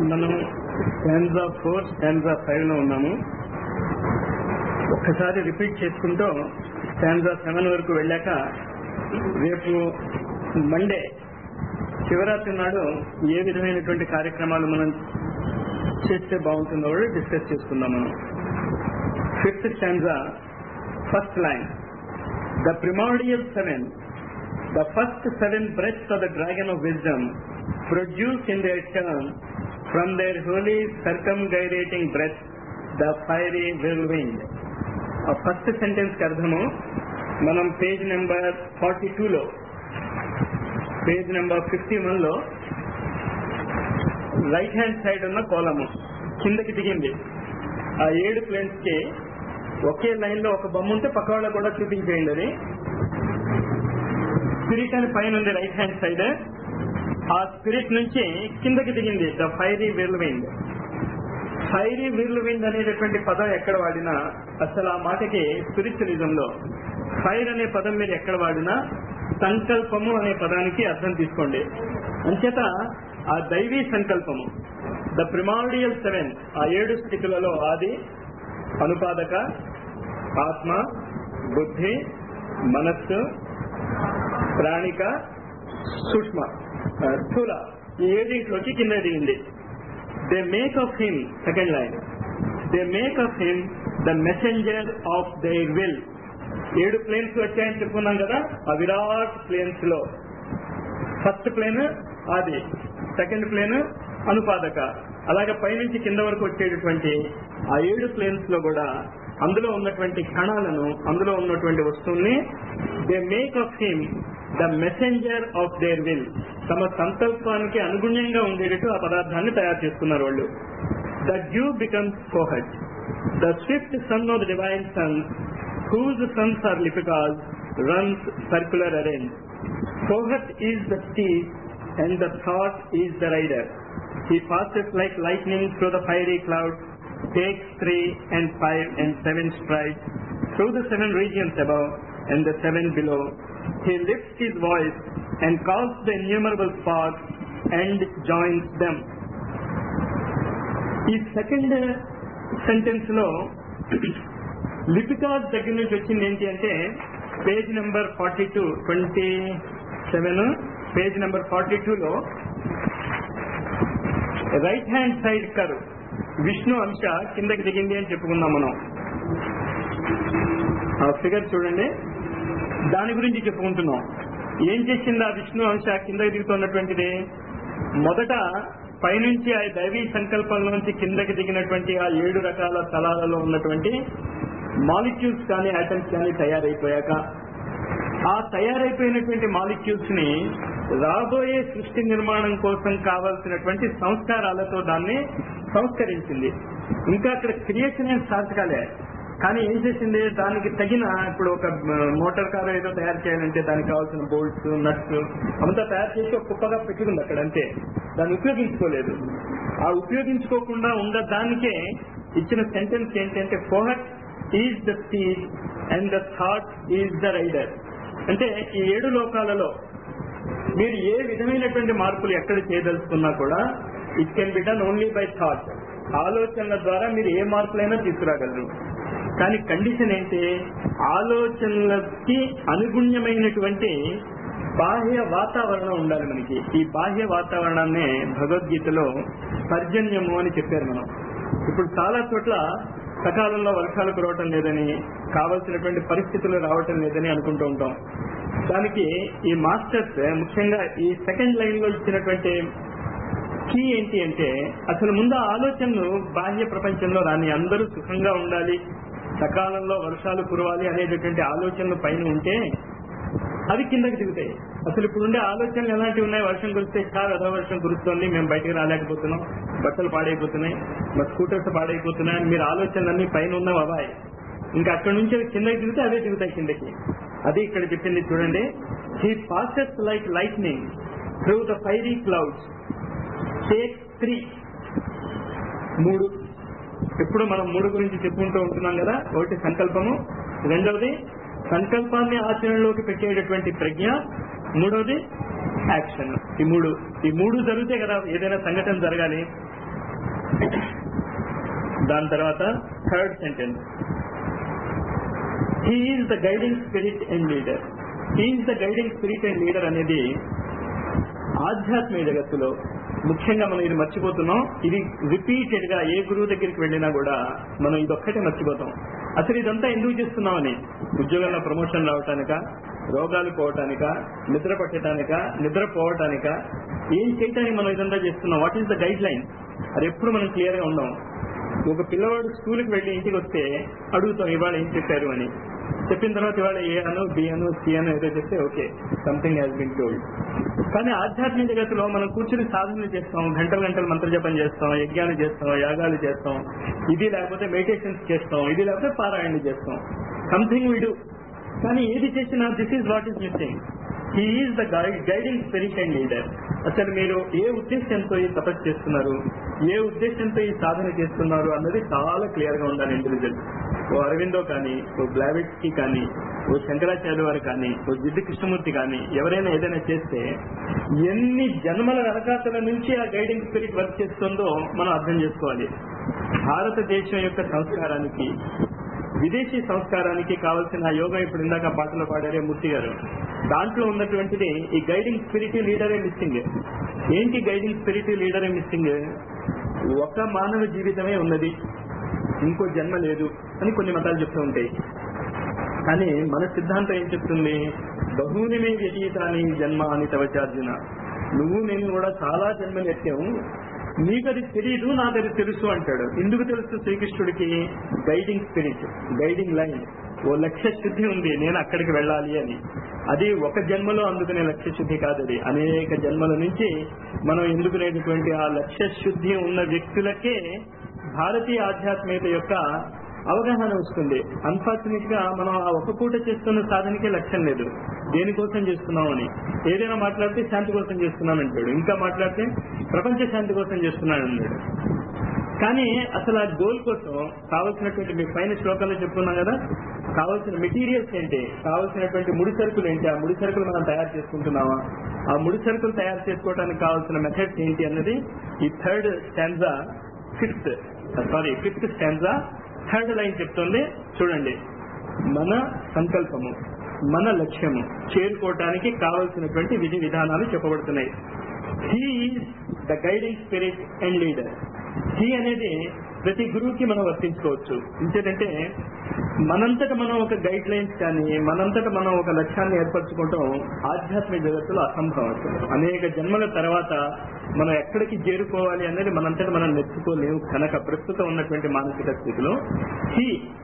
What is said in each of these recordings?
మనం stanza four stanza five లో ఉన్నాము ఒక్కసారి రిపీట్ చేసుకుంటూ స్టాండ్జా సెవెన్ వరకు వెళ్ళాక రేపు మండే శివరాత్రి నాడు ఏ విధమైనటువంటి కార్యక్రమాలు మనం చేస్తే బాగుంటుందో కూడా డిస్కస్ చేసుకుందాం మనం fifth stanza first line the primordial seven the first seven breaths of the dragon of wisdom produce in their turn from their holy circumgyrating breath the fiery whirlwind. ఆ ఫస్ట్ సెంటెన్స్ కి అర్థము మనం page number forty టూలో page number fifty one లో right hand side ఉన్న కోలము కిందకి దిగింది ఆ ఏడు ప్లేన్స్ కి ఒకే లైన్ లో ఒక బొమ్మ ఉంటే పక్క వాళ్ళకు కూడా చూపించేయండి అది స్పిరిట్ అని పైన ఉంది రైట్ హ్యాండ్ సైడ్ ఆ స్పిరిట్ నుంచి కిందకి దిగింది the fiery whirlwind fiery whirlwind అనేటటువంటి పదం ఎక్కడ వాడినా అసలు ఆ మాటకి స్పిరిచువలిజం లో ఫైర్ అనే పదం మీరు ఎక్కడ వాడినా సంకల్పము అనే పదానికి అర్థం తీసుకోండి అంచేత ఆ దైవీ సంకల్పము ద ప్రిమార్డియల్ సెవెన్ ఆ ఏడు స్థితులలో ఆది అనుపాదక ఆత్మ బుద్ధి మనస్సు ప్రాణిక సూక్ష్మ ఆ, స్థూల ఈ ఏడింట్లోకి కింద దిగింది they make of him second line they make of him the messenger of their will ఏడు ప్లేన్స్ వచ్చాయని చెప్పుకున్నాం కదా ఆ విరాట్ ప్లేన్స్ లో ఫస్ట్ ప్లేన్ ఆది సెకండ్ ప్లేన్ అనుపాదక అలాగే పైనుంచి కింద వరకు వచ్చేటటువంటి ఆ ఏడు ప్లేన్స్ లో కూడా అందులో ఉన్నటువంటి కణాలను అందులో ఉన్నటువంటి వస్తువుల్ని they make of him the messenger of their will తమ సంకల్పానికి అనుగుణ్యంగా ఉండేటట్టు ఆ పదార్థాన్ని తయారు చేస్తున్నారు వాళ్ళు the dew becomes Fohat the swift son of the divine son whose sons are Lipikas runs circular arrange Fohat is the steed and the thought is the rider. He passes like lightning through the fiery clouds, takes three and five and seven strides through the seven regions above and the seven below. He lifts his voice and calls the innumerable sparks and joins them. ఈ second sentence లో లిపికాస్ దగ్గర నుంచి వచ్చింది ఏంటి అంటే page number forty two twenty seven page number forty టూలో right hand side కరు విష్ణు అంశ కిందకి దిగింది అని చెప్పుకుందాం మనం ఆ ఫిగర్ చూడండి దాని గురించి చెప్పుకుంటున్నాం ఏం చేసింది ఆ విష్ణు అంశ కిందకి దిగుతున్నటువంటిది మొదట పైనుంచి ఆ దైవీ సంకల్పంలోంచి కిందకి దిగినటువంటి ఆ ఏడు రకాల స్థలాలలో ఉన్నటువంటి మాలిక్యూల్స్ కానీ ఐటమ్స్ కానీ తయారైపోయాక ఆ తయారైపోయినటువంటి మాలిక్యూల్స్ ని రాబోయే సృష్టి నిర్మాణం కోసం కావాల్సినటువంటి సంస్కారాలతో దాన్ని సంస్కరించింది ఇంకా అక్కడ క్రియేషన్ ఏం స్టార్ట్ కాలే కానీ ఏం చేసింది దానికి తగిన ఇప్పుడు ఒక మోటార్ కార్ ఏదో తయారు చేయాలంటే దానికి కావాల్సిన బోల్ట్స్ నట్స్ అంతా తయారు చేసి ఒక కుప్పగా పెట్టుకుంది అక్కడ అంతే దాన్ని ఉపయోగించుకోలేదు ఆ ఉపయోగించుకోకుండా ఉన్న దానికే ఇచ్చిన సెంటెన్స్ ఏంటంటే Fohat is the speed and the thought is the rider అంటే ఈ ఏడు లోకాలలో మీరు ఏ విధమైనటువంటి మార్పులు ఎక్కడ చేయదలుచుకున్నా కూడా it can be done only by thought ఆలోచనల ద్వారా మీరు ఏ మార్పులైనా తీసుకురాగలరు కానీ కండిషన్ ఏంటి ఆలోచనలకి అనుగుణ్యమైనటువంటి బాహ్య వాతావరణం ఉండాలి మనకి ఈ బాహ్య వాతావరణాన్నే భగవద్గీతలో పర్జన్యము అని చెప్పారు మనం ఇప్పుడు చాలా చోట్ల సకాలంలో వర్షాలు కురవటం లేదని కావలసినటువంటి పరిస్థితులు రావటం లేదని అనుకుంటూ ఉంటాం దానికి ఈ మాస్టర్స్ ముఖ్యంగా ఈ సెకండ్ లైన్ లో ఇచ్చినటువంటి కీ ఏంటి అంటే అసలు ముందు ఆ ఆలోచనలు బాహ్య ప్రపంచంలో రాని అందరూ సుఖంగా ఉండాలి సకాలంలో వర్షాలు కురవాలి అనేటటువంటి ఆలోచనలు పైన ఉంటే అవి కిందకి దిగుతాయి అసలు ఇప్పుడు ఉండే ఆలోచనలు ఎలాంటివి ఉన్నాయి వర్షం కురిస్తే చాలా అదో వర్షం కురుస్తోంది మేము బయటకు రాలేకపోతున్నాం బట్టలు పాడైపోతున్నాయి మా స్కూటర్స్ పాడైపోతున్నాయి అని మీరు ఆలోచనలన్నీ పైన ఉన్నవి అవాయి ఇంకా అక్కడ నుంచి అవి కిందకి దిగితే అవే దిగుతాయి కిందకి అది ఇక్కడ చెప్పింది చూడండి he passes like lightning through the fiery clouds take three మూడు ఎప్పుడు మనం మూడు గురించి చెప్పుకుంటూ ఉంటున్నాం కదా ఒకటి సంకల్పము రెండవది సంకల్పాన్ని ఆచరణలోకి పెట్టేటటువంటి ప్రజ్ఞ మూడవది యాక్షన్ ఈ మూడు ఈ మూడు జరిగితే కదా ఏదైనా సంఘటన జరగాలి దాని తర్వాత third sentence he is the guiding spirit and leader he is the guiding spirit and leader అనేది ఆధ్యాత్మిక జగత్తులో ముఖ్యంగా మనం ఇది మర్చిపోతున్నాం ఇది రిపీటెడ్ గా ఏ గురువు దగ్గరికి వెళ్ళినా కూడా మనం ఇదొక్కటే మర్చిపోతాం అసలు ఇదంతా ఎందుకు చేస్తున్నామని ఉద్యోగంలో ప్రమోషన్ రావటానిక రోగాలు పోవటానిక నిద్ర పట్టడానిక నిద్ర పోవటానిక ఏం చేయటానికి మనం ఇదంతా చేస్తున్నాం what is the guideline అది ఎప్పుడు మనం క్లియర్ గా ఉన్నాం ఒక పిల్లవాడు స్కూల్కి వెళ్ళి ఇంటికి వస్తే అడుగుతాం ఇవాళ ఏం చెప్పారు అని చెప్పిన తర్వాత ఇవాళ ఏ అను బి అను సి అను ఏదో చెప్తే okay something has been told కానీ ఆధ్యాత్మిక జగత్తులో మనం కూర్చుని సాధనలు చేస్తాం గంటలు గంటలు మంత్రజపం చేస్తాం యజ్ఞాలు చేస్తాం యాగాలు చేస్తాం ఇది లేకపోతే మెడిటేషన్స్ చేస్తాం ఇది లేకపోతే పారాయణలు చేస్తాం సంథింగ్ విడు కానీ ఏది చేసినా this is what is missing he is the guiding spirit and leader అసలు మీరు ఏ ఉద్దేశంతో ఈ తపస్సు చేస్తున్నారు ఏ ఉద్దేశంతో ఈ సాధన చేస్తున్నారు అన్నది చాలా క్లియర్ గా ఉండాలి ఇండివిజువల్ ఓ అరవిందో కానీ ఓ బ్లావిట్స్కి కానీ ఓ శంకరాచార్య వారు కానీ ఓ జిడ్డు కృష్ణమూర్తి కానీ ఎవరైనా ఏదైనా చేస్తే ఎన్ని జన్మల వెనకాతల నుంచి ఆ గైడింగ్ స్పిరిట్ వర్క్ చేస్తుందో మనం అర్థం చేసుకోవాలి భారతదేశం యొక్క సంస్కారానికి విదేశీ సంస్కారానికి కావలసిన యోగం ఇప్పుడు ఇందాక పాటలు పాడారే మూర్తి గారు దాంట్లో ఉన్నటువంటిది ఈ గైడింగ్ స్పిరిట్ లీడరే మిస్సింగ్ ఏంటి గైడింగ్ స్పిరిట్ లీడరే మిస్సింగ్ ఒక మానవ జీవితమే ఉన్నది ఇంకో జన్మ లేదు అని కొన్ని మతాలు చెప్తూ ఉంటాయి కానీ మన సిద్ధాంతం ఏం చెప్తుంది బహునిమే వ్యతీతాని జన్మ అని తవచార్జున నువ్వు నేను కూడా చాలా జన్మలు ఎత్తాము నీకు అది తెలియదు నాకు అది తెలుసు అంటాడు ఎందుకు తెలుసు శ్రీకృష్ణుడికి గైడింగ్ స్పిరిట్ గైడింగ్ లైన్ ఓ లక్ష్య శుద్ధి ఉంది నేను అక్కడికి వెళ్ళాలి అని అది ఒక జన్మలో అందుకునే లక్ష్య శుద్ధి కాదు అది అనేక జన్మల నుంచి మనం ఎందుకునేటటువంటి ఆ లక్ష్య శుద్ధి ఉన్న వ్యక్తులకే భారతీయ ఆధ్యాత్మికత యొక్క అవగాహన వస్తుంది అన్ఫార్చునేట్ గా మనం ఆ ఒక్క పూట చేస్తున్న సాధనకే లక్ష్యం లేదు దేనికోసం చేస్తున్నాం అని ఏదైనా మాట్లాడితే శాంతి కోసం చేస్తున్నాను అంటాడు ఇంకా మాట్లాడితే ప్రపంచ శాంతి కోసం చేస్తున్నాను అన్నాడు కానీ అసలు ఆ గోల్ కోసం కావలసినటువంటి మీ పైన శ్లోకాల్లో చెప్పుకున్నాం కదా కావలసిన మెటీరియల్స్ ఏంటి కావలసినటువంటి ముడి సరుకులు ఏంటి ఆ ముడి సరుకులు మనం తయారు చేసుకుంటున్నామా ఆ ముడి సరుకులు తయారు చేసుకోవడానికి కావాల్సిన మెథడ్స్ ఏంటి అన్నది ఈ third stanza fifth sorry fifth stanza third line చెప్తుంది చూడండి మన సంకల్పము మన లక్ష్యము చేరుకోవటానికి కావలసినటువంటి విధి విధానాలు చెప్పబడుతున్నాయి he is the guiding spirit and leader he అనేది ప్రతి గురువుకి మనం వర్తించుకోవచ్చు ఇంకేంటంటే మనంతట మనం ఒక గైడ్ లైన్స్ కానీ మనంతట మనం ఒక లక్ష్యాన్ని ఏర్పరచుకోవటం ఆధ్యాత్మిక జగత్తులో అసంభవం అసలు అనేక జన్మల తర్వాత మనం ఎక్కడికి చేరుకోవాలి అనేది మనంతట మనం నెచ్చుకోలేము కనుక ప్రస్తుతం ఉన్నటువంటి మానసిక స్థితిలో హీ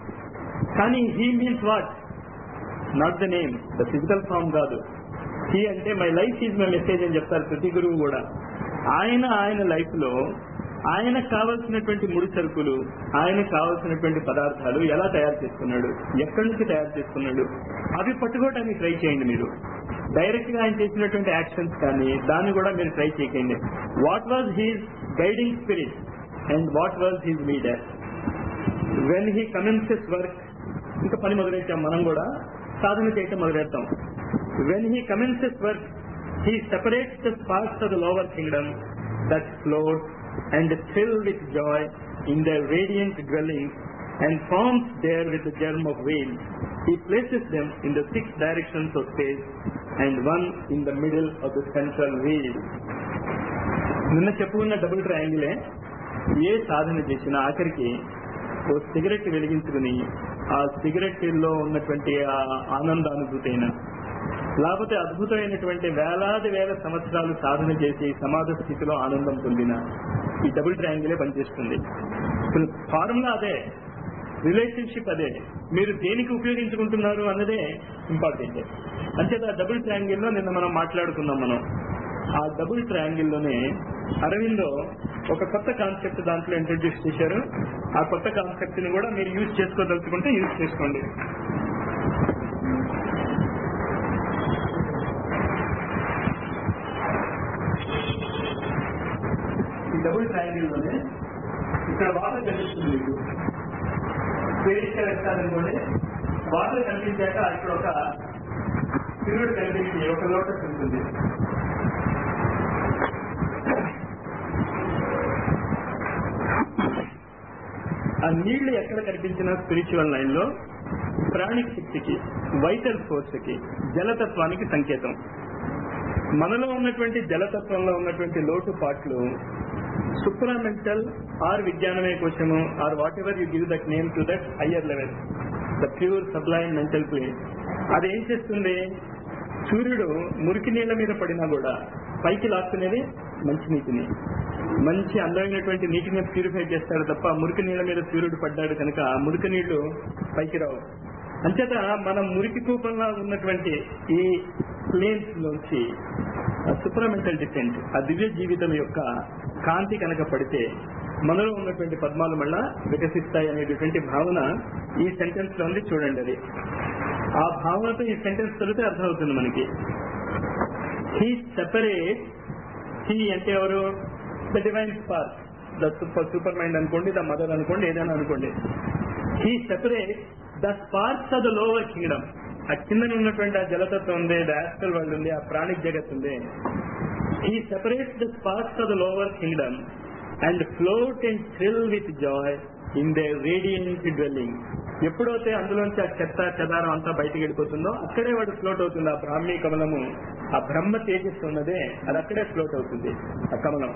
కానీ he means what not the name the physical form కాదు హీ అంటే my life is my message అని చెప్తారు ప్రతి గురువు కూడా ఆయన ఆయన లైఫ్ లో ఆయనకు కావలసినటువంటి ముడి సరుకులు ఆయనకు కావలసినటువంటి పదార్థాలు ఎలా తయారు చేసుకున్నాడు ఎక్కడి నుంచి తయారు చేసుకున్నాడు అవి పట్టుకోవడానికి ట్రై చేయండి మీరు డైరెక్ట్ గా ఆయన చేసినటువంటి యాక్షన్స్ కానీ దాన్ని కూడా మీరు ట్రై చేయకండి what was his guiding spirit and what was his leader when he commences work ఇంకా పని మొదలెట్టాం మనం కూడా సాధన చేయటం మొదలెడతాం when he commences work he separates the parts of the lower kingdom that float and fill with joy in their radiant dwellings and forms there with the germ of veil. He places them in the six directions of space and one in the middle of the central wheel. నిన్న చెప్పుకున్న double ట్రయాంగిలే ఏ సాధన చేసినా ఆఖరికి ఓ cigarette వెలిగించుకుని ఆ cigarette లో ఉన్నటువంటి ఆ ఆనందానుభూతి అయినా లేకపోతే అద్భుతమైనటువంటి వేలాది వేల సంవత్సరాలు సాధన చేసి సమాధ స్థితిలో ఆనందం పొందిన ఈ డబుల్ ట్రయాంగిలే పనిచేస్తుంది ఫార్ములా అదే రిలేషన్షిప్ అదే మీరు దేనికి ఉపయోగించుకుంటున్నారు అన్నదే ఇంపార్టెంట్ అంచేత ఆ డబుల్ ట్రయాంగిల్ లో నిన్న మనం మాట్లాడుకున్నాం మనం ఆ డబుల్ ట్రయాంగిల్ లోనే అరవిందో ఒక కొత్త కాన్సెప్ట్ దాంట్లో ఇంట్రడ్యూస్ చేశారు ఆ కొత్త కాన్సెప్ట్ ని కూడా మీరు యూజ్ చేసుకోదలుచుకుంటే యూజ్ చేసుకోండి ఈ డబుల్ ట్రయాంగిల్ లోనే ఇక్కడ వాటర్ కనిపిస్తుంది మీకు స్పేస్ వేస్తారనుకోండి వాటర్ కనిపించాక ఇక్కడ ఒక పిరుడు కనిపించి ఒక లోటస్ ఉంటుంది ఆ నీళ్లు ఎక్కడ కనిపించిన స్పిరిచువల్ లైన్ లో ప్రాణిక శక్తికి వైటల్ ఫోర్స్ కి జలతత్వానికి సంకేతం మనలో ఉన్నటువంటి జలతత్వంలో ఉన్నటువంటి లోటు పాట్లు సుప్రామెంటల్ ఆర్ విజ్ఞానమే కోశము or whatever you give that name to that higher level the pure sublime mental plane అది ఏం చేస్తుంది సూర్యుడు మురికి నీళ్ల మీద పడినా కూడా పైకి లాక్కునేది మంచి నీటిని మంచి అందమైనటువంటి నీటిని ప్యూరిఫై చేస్తాడు తప్ప మురికి నీళ్ల మీద సూర్యుడు పడ్డాడు కనుక ఆ మురికి నీళ్లు పైకి రావు అంచేత మనం మురికి కూపంలో ఉన్నటువంటి ఈ ప్లేన్స్ నుంచి సుప్రమెంటల్ డిసెంట్ ఆ దివ్య జీవితం యొక్క కాంతి కనుక పడితే మనలో ఉన్నటువంటి పద్మాలు మళ్ళా వికసిస్తాయి అనేటటువంటి భావన ఈ సెంటెన్స్ లో ఉంది చూడండి అది ఆ భావనతో ఈ సెంటెన్స్ చదివితే అర్థమవుతుంది మనకి హీ సెపరేట్ హీ అంటే ఎవరు the divine spark the super super mind అనుకోండి ద మదర్ అనుకోండి ఏదైనా అనుకోండి he separate the sparks of the lower kingdom ఆ కింద ఉన్నటువంటి ఆ జలతత్వం ఉంది ద యాస్ట్రల్ వరల్డ్ ఉంది ఆ ప్రాణిక్ జగత్ ఉంది he separates the sparks of the lower kingdom and float and thrill with joy in the radiant dwelling ఎప్పుడైతే అందులోంచి ఆ చెత్త చెదారం అంతా బయటికి వెళ్ళిపోతుందో అక్కడే వాడు ఫ్లోట్ అవుతుంది ఆ బ్రాహ్మీ కమలము ఆ బ్రహ్మ తేజస్సు ఉన్నదే అది అక్కడే ఫ్లోట్ అవుతుంది ఆ కమలం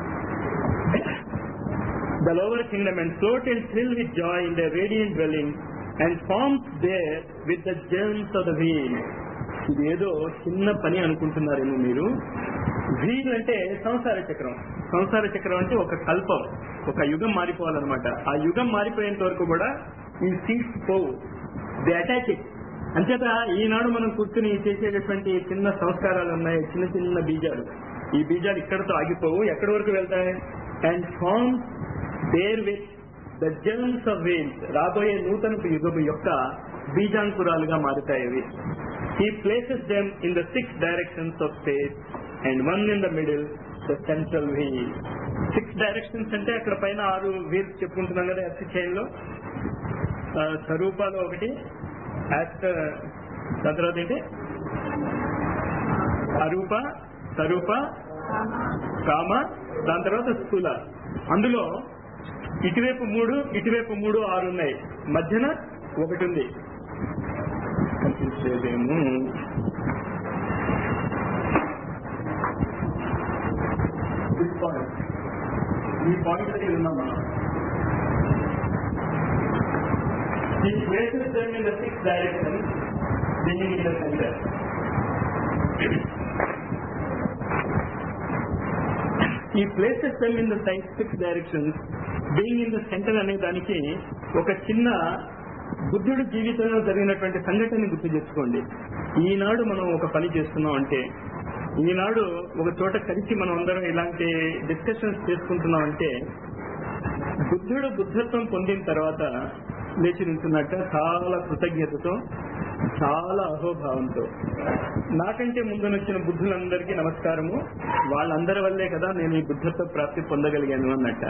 the lower kingdom and float and thrill with joy in their radiant dwelling and forms there with the germs of the wheel. ఇది ఏదో చిన్న పని అనుకుంటున్నారేమో మీరు వీల్ అంటే సంసార చక్రం సంసార చక్రం అంటే ఒక కల్పం ఒక యుగం మారిపోవాలన్నమాట ఆ యుగం మారిపోయేంత వరకు కూడా ఈ సీట్స్ పోవు ది అటాచ్ ఇట్ అంచేత ఈనాడు మనం కూర్చుని చేసేటటువంటి చిన్న సంస్కారాలు ఉన్నాయి చిన్న చిన్న బీజాలు ఈ బీజాలు ఇక్కడతో ఆగిపోవు ఎక్కడి వరకు వెళ్తాయి and form there with the germs of wheels రాబోయే నూతన యుగము యొక్క బీజాంకురాలుగా మారుతాయి అవి ఈ places them in the six directions of space and one in the middle the central wheel six directions అంటే అక్కడ పైన ఆరు వీల్స్ చెప్పుకుంటున్నాం కదా ఎస్ చైన్ లో ఆ, స్వరూపాలు ఒకటి యాస్టర్ దాని తర్వాత ఏంటి అరూప స్వరూప కామ దాని తర్వాత స్థూల అందులో ఇటువైపు మూడు ఇటువైపు మూడు ఆరు ఉన్నాయి మధ్యన ఒకటి ఉంది కనిపించేదేమో This point. ఈ పాయింట్ దగ్గర ఉన్నాం మనం ఈ places them in the six directions being in the center. ఈ places them in the six directions being in the centre అనే దానికి ఒక చిన్న బుద్ధుడి జీవితంలో జరిగినటువంటి సంఘటనని గుర్తు తెచ్చుకోండి ఈనాడు మనం ఒక పని చేస్తున్నాం అంటే ఈనాడు ఒక చోట కలిసి మనం అందరం ఇలాంటి డిస్కషన్స్ చేసుకుంటున్నాం అంటే బుద్ధుడు బుద్ధత్వం పొందిన తర్వాత లేచి నిల్చున్నట్ట చాలా కృతజ్ఞతతో చాలా అహోభావంతో నాకంటే ముందునొచ్చిన బుద్ధులందరికీ నమస్కారము వాళ్ళందరి వల్లే కదా నేను ఈ బుద్ధత్వ ప్రాప్తి పొందగలిగాను అన్నట్ట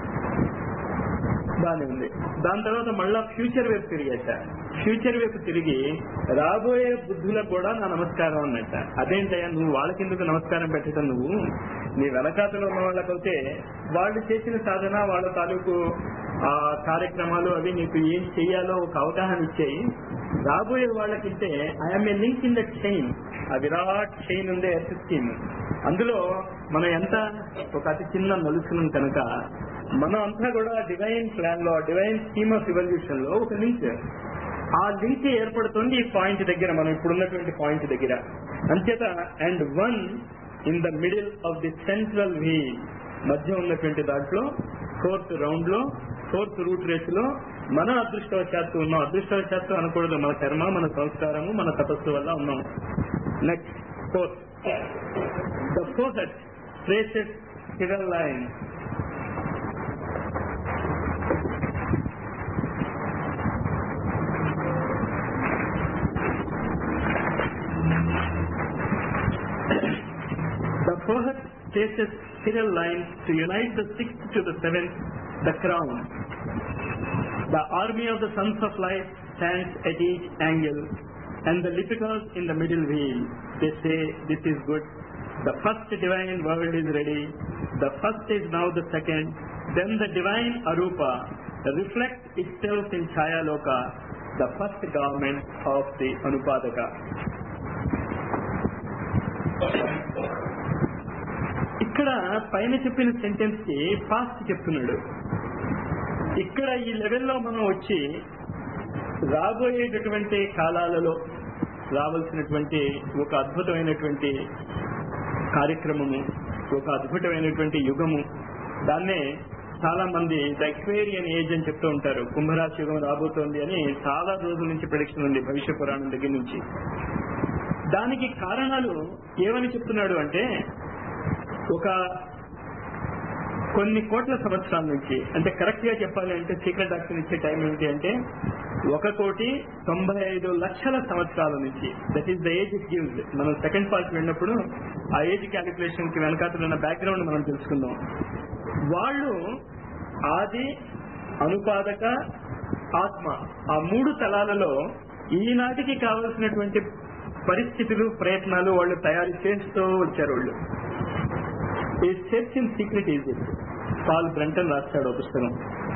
బానే ఉంది దాని తర్వాత మళ్ళా ఫ్యూచర్ వైపు తిరిగేట ఫ్యూచర్ వైపు తిరిగి రాబోయే బుద్ధులకు కూడా నా నమస్కారం అన్నట్ట అదేంటయ్యా నువ్వు వాళ్ళకెందుకు నమస్కారం పెట్టడం నువ్వు నీ వెనకాతలో ఉన్న వాళ్ళకైతే వాళ్ళు చేసిన సాధన వాళ్ళ తాలూకు ఆ కార్యక్రమాలు అవి నీకు ఏం చెయ్యాలో ఒక అవగాహన ఇచ్చాయి రాబోయే వాళ్ళకింటే I'm a link in the chain ఆ విరాట్ చైన్ ఉందే ఎర్త్ స్కీమ్ అందులో మనం ఎంత ఒక అతి చిన్న నలుసునం కనుక మనం అంతా కూడా డివైన్ ప్లాన్ లో డివైన్ స్కీమ్ ఆఫ్ రివల్యూషన్ లో ఒక లింక్ ఆ లింక్ ఏర్పడుతుంది ఈ పాయింట్ దగ్గర మనం ఇప్పుడున్నటువంటి పాయింట్ దగ్గర అంచేత and one in the middle of the central wheel మధ్య ఉన్నటువంటి దాంట్లో ఫోర్త్ రౌండ్ లో ఫోర్త్ రూట్ రేస్ లో మన అదృష్టవశాత్తు ఉన్నాం అదృష్టవశాత్తు అనకూడదు మన కర్మ మన సంస్కారము మన తపస్సు వల్ల ఉన్నాం next fourth the fourth traces hidden line The fourth traces serial lines to unite the sixth to the seventh, the crown. The army of the sons of light stands at each angle, and the Lipikas in the middle wheel. They say, This is good. The first divine world is ready. The first is now the second. Then the divine Arupa reflects itself in Chayaloka, the first government of the Anupadaka. ఇక్కడ పైన చెప్పిన sentence కి past చెప్తున్నాడు ఇక్కడ ఈ లెవెల్లో మనం వచ్చి రాబోయేటటువంటి కాలాలలో రావాల్సినటువంటి ఒక అద్భుతమైనటువంటి కార్యక్రమము ఒక అద్భుతమైనటువంటి యుగము దాన్నే చాలా మంది ద ఎక్వేరియన్ ఏజ్ అని చెప్తూ ఉంటారు కుంభరాశి యుగం రాబోతోంది అని చాలా రోజుల నుంచి ప్రొడిక్షన్ ఉంది భవిష్య పురాణం దగ్గర నుంచి దానికి కారణాలు ఏమని చెప్తున్నాడు అంటే ఒక కొన్ని కోట్ల సంవత్సరాల నుంచి అంటే కరెక్ట్ గా చెప్పాలి అంటే సీక్రెట్ డాక్టర్ ఇచ్చే టైం ఏంటి అంటే ఒక కోటి తొంభై ఐదు లక్షల సంవత్సరాల నుంచి that is the age it gives మనం సెకండ్ పార్ట్ వెళ్ళినప్పుడు ఆ ఏజ్ క్యాలిక్యులేషన్ కి వెనకాతలు ఉన్న బ్యాక్గ్రౌండ్ మనం తెలుసుకుందాం వాళ్ళు ఆది అనుపాదక ఆత్మ ఆ మూడు తలాలలో ఈనాటికి కావలసినటువంటి పరిస్థితులు ప్రయత్నాలు వాళ్ళు తయారు చేస్తూ వచ్చారు వాళ్ళు ఈ సెర్చ్ ఇన్ సీక్రెట్ ఈజీ పాల్ బ్రంటన్ రాస్తాడు ఒక పుస్తకం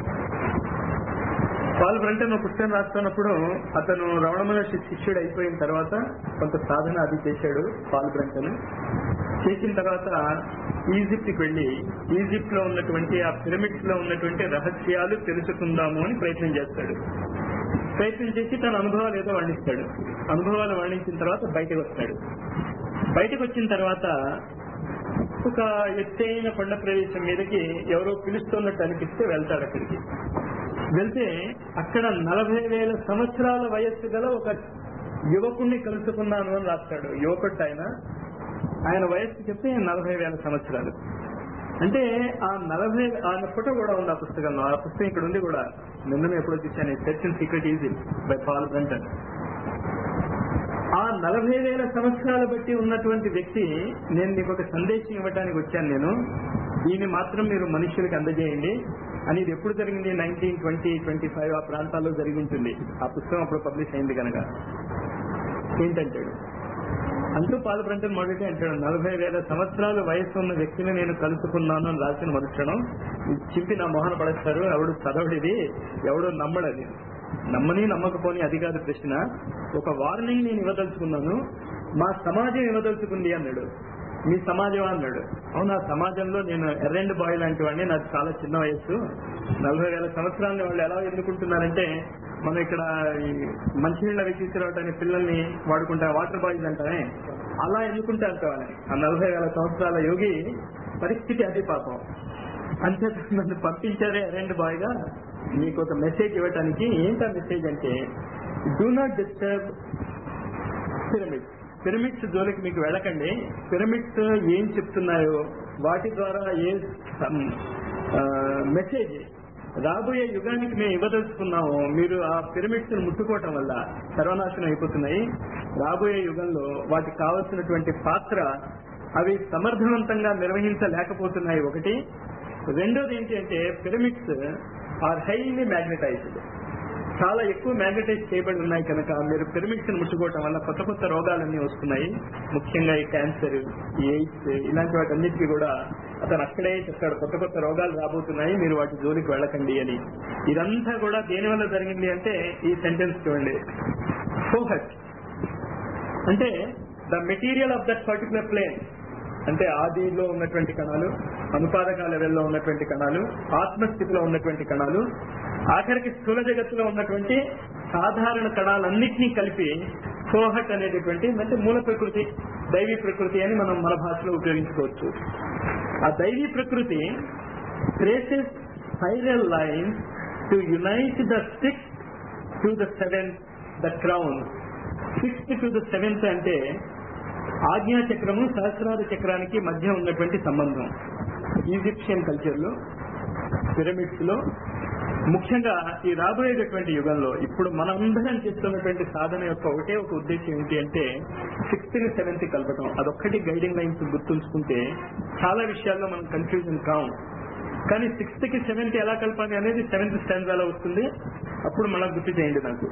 పాల్ బ్రంటన్ ఒక పుస్తకం రాస్తున్నప్పుడు అతను రవణమల శిష్యుడు అయిపోయిన తర్వాత కొంత సాధన అది చేశాడు పాల్ బ్రంటన్ చేసిన తర్వాత ఈజిప్ట్ కి వెళ్లి ఈజిప్ట్ లో ఉన్నటువంటి ఆ పిరమిడ్స్ లో ఉన్నటువంటి రహస్యాలు తెలుసుకుందాము అని ప్రయత్నం చేస్తాడు ప్రయత్నం చేసి తన అనుభవాలు ఏదో వర్ణిస్తాడు అనుభవాలు వర్ణించిన తర్వాత బయటకు వస్తాడు బయటకు వచ్చిన తర్వాత ఒక ఎత్తైన కొండ ప్రదేశం మీదకి ఎవరో పిలుస్తున్నట్టు అనిపిస్తే వెళ్తాడు అక్కడికి వెళ్తే అక్కడ నలభై వేల సంవత్సరాల వయస్సు గల ఒక యువకుణ్ణి కలుసుకున్నాను అని రాస్తాడు యువకుడు ఆయన ఆయన వయస్సు చెప్తే నలభై వేల సంవత్సరాలు అంటే ఆ నలభై ఆయన ఫోటో కూడా ఉంది ఆ పుస్తకంలో ఆ పుస్తకం ఇక్కడ ఉంది కూడా నిన్న ఎప్పుడో చూశాను సెర్చ్ అండ్ సీక్రెట్ ఈజీ బై పాల్ బ్రంటన్ ఆ నలభై వేల సంవత్సరాల బట్టి ఉన్నటువంటి వ్యక్తి నేను మీకు ఒక సందేశం ఇవ్వడానికి వచ్చాను నేను దీన్ని మాత్రం మీరు మనుషులకు అందజేయండి అని ఇది ఎప్పుడు జరిగింది నైన్టీన్ ట్వంటీ ట్వంటీ ఫైవ్ ఆ ప్రాంతాల్లో జరిగి ఉంటుంది ఆ పుస్తకం అప్పుడు పబ్లిష్ అయింది కనుక ఏంటంటాడు అంటూ పాల్పంటే మొదటి అంటాడు నలభై వేల సంవత్సరాల వయసు ఉన్న వ్యక్తిని నేను కలుసుకున్నాను అని రాసిన మరుక్షణం ఇది చింపి నా మొహన పడేస్తారు ఎవడు చదవడిది ఎవడు నమ్మడది నమ్మని నమ్మకపోని అది కాదు ప్రశ్న ఒక వార్నింగ్ నేను ఇవ్వదలుచుకున్నాను మా సమాజం ఇవ్వదలుచుకుంది అన్నాడు మీ సమాజం అన్నాడు అవును ఆ సమాజంలో నేను ఎర్రెండ్ బాయ్ లాంటి వాడిని నాకు చాలా చిన్న వయస్సు నలభై వేల సంవత్సరాలని వాళ్ళు ఎలా ఎన్నుకుంటున్నారంటే మనం ఇక్కడ ఈ మంచినీళ్ళ అవి తీసుకురావడానికి పిల్లల్ని వాడుకుంటా వాటర్ బాయ్స్ అంటానే అలా ఎన్నుకుంటే అంటామని ఆ నలభై వేల సంవత్సరాల యోగి పరిస్థితి అది పాపం అంతే నన్ను పంపించారే అరెండ్ బాయ్ గా మీకు ఒక మెసేజ్ ఇవ్వటానికి ఏంటా మెసేజ్ అంటే do not disturb pyramids pyramids జోలికి మీకు వెళ్ళకండి పిరమిడ్స్ ఏం చెప్తున్నాయో వాటి ద్వారా ఏ మెసేజ్ రాబోయే యుగానికి మేము ఇవ్వదలుచుకున్నాము మీరు ఆ పిరమిడ్స్ ముట్టుకోవటం వల్ల సర్వనాశనం అయిపోతున్నాయి రాబోయే యుగంలో వాటికి కావలసినటువంటి పాత్ర అవి సమర్థవంతంగా నిర్వహించలేకపోతున్నాయి ఒకటి రెండోది ఏంటి అంటే పిరమిడ్స్ ఆర్ హైలీ మ్యాగ్నటైజ్డ్ చాలా ఎక్కువ మ్యాగ్నటైజ్ చేయబడి ఉన్నాయి కనుక మీరు పిరమిడ్స్ ముట్టుకోవటం వల్ల కొత్త కొత్త రోగాలన్నీ వస్తున్నాయి ముఖ్యంగా ఈ క్యాన్సర్ ఈ ఎయిడ్స్ ఇలాంటి వాటన్నిటికీ కూడా అతను అక్కడే చెప్తాడు కొత్త కొత్త రోగాలు రాబోతున్నాయి మీరు వాటి జోలికి వెళ్ళకండి అని ఇదంతా కూడా దేని వల్ల జరిగింది అంటే ఈ సెంటెన్స్ చూడండి ఫోహట్ అంటే the material of that particular plane అంటే ఆదిలో ఉన్నటువంటి కణాలు అనుపాదక లెవెల్లో ఉన్నటువంటి కణాలు ఆత్మస్థితిలో ఉన్నటువంటి కణాలు ఆఖరికి స్థూల జగత్తులో ఉన్నటువంటి సాధారణ కణాలన్నింటినీ కలిపి సోహట్ అనేటటువంటి అంటే మూల ప్రకృతి దైవీ ప్రకృతి అని మనం మన భాషలో ఉపయోగించుకోవచ్చు ఆ దైవీ ప్రకృతి traces spiral line to unite the six to the seventh the crown sixth to the seventh అంటే ఆజ్ఞా చక్రము సహస్రార చక్రానికి మధ్య ఉన్నటువంటి సంబంధం ఈజిప్షియన్ కల్చర్ లో పిరమిడ్స్ లో ముఖ్యంగా ఈ రాబోయేటటువంటి యుగంలో ఇప్పుడు మనందరం చేస్తున్నటువంటి సాధన యొక్క ఒకటే ఒక ఉద్దేశం ఏంటి అంటే సిక్స్త్ ని సెవెంత్ కలపటం అదొక్కటి గైడింగ్ లైన్స్ గుర్తుంచుకుంటే చాలా విషయాల్లో మనం కన్ఫ్యూజన్ కావు కానీ సిక్స్త్ కి సెవెంత్ ఎలా కలపాలి అనేది సెవెంత్ స్టాండ్ వస్తుంది అప్పుడు మనం గుర్తు చేయండి నాకు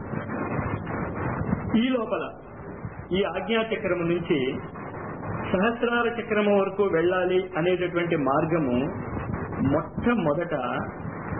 ఈ లోపల ఈ ఆజ్ఞా చక్రము నుంచి సహస్రార చక్రము వరకు వెళ్ళాలి అనేటటువంటి మార్గము మొట్టమొదట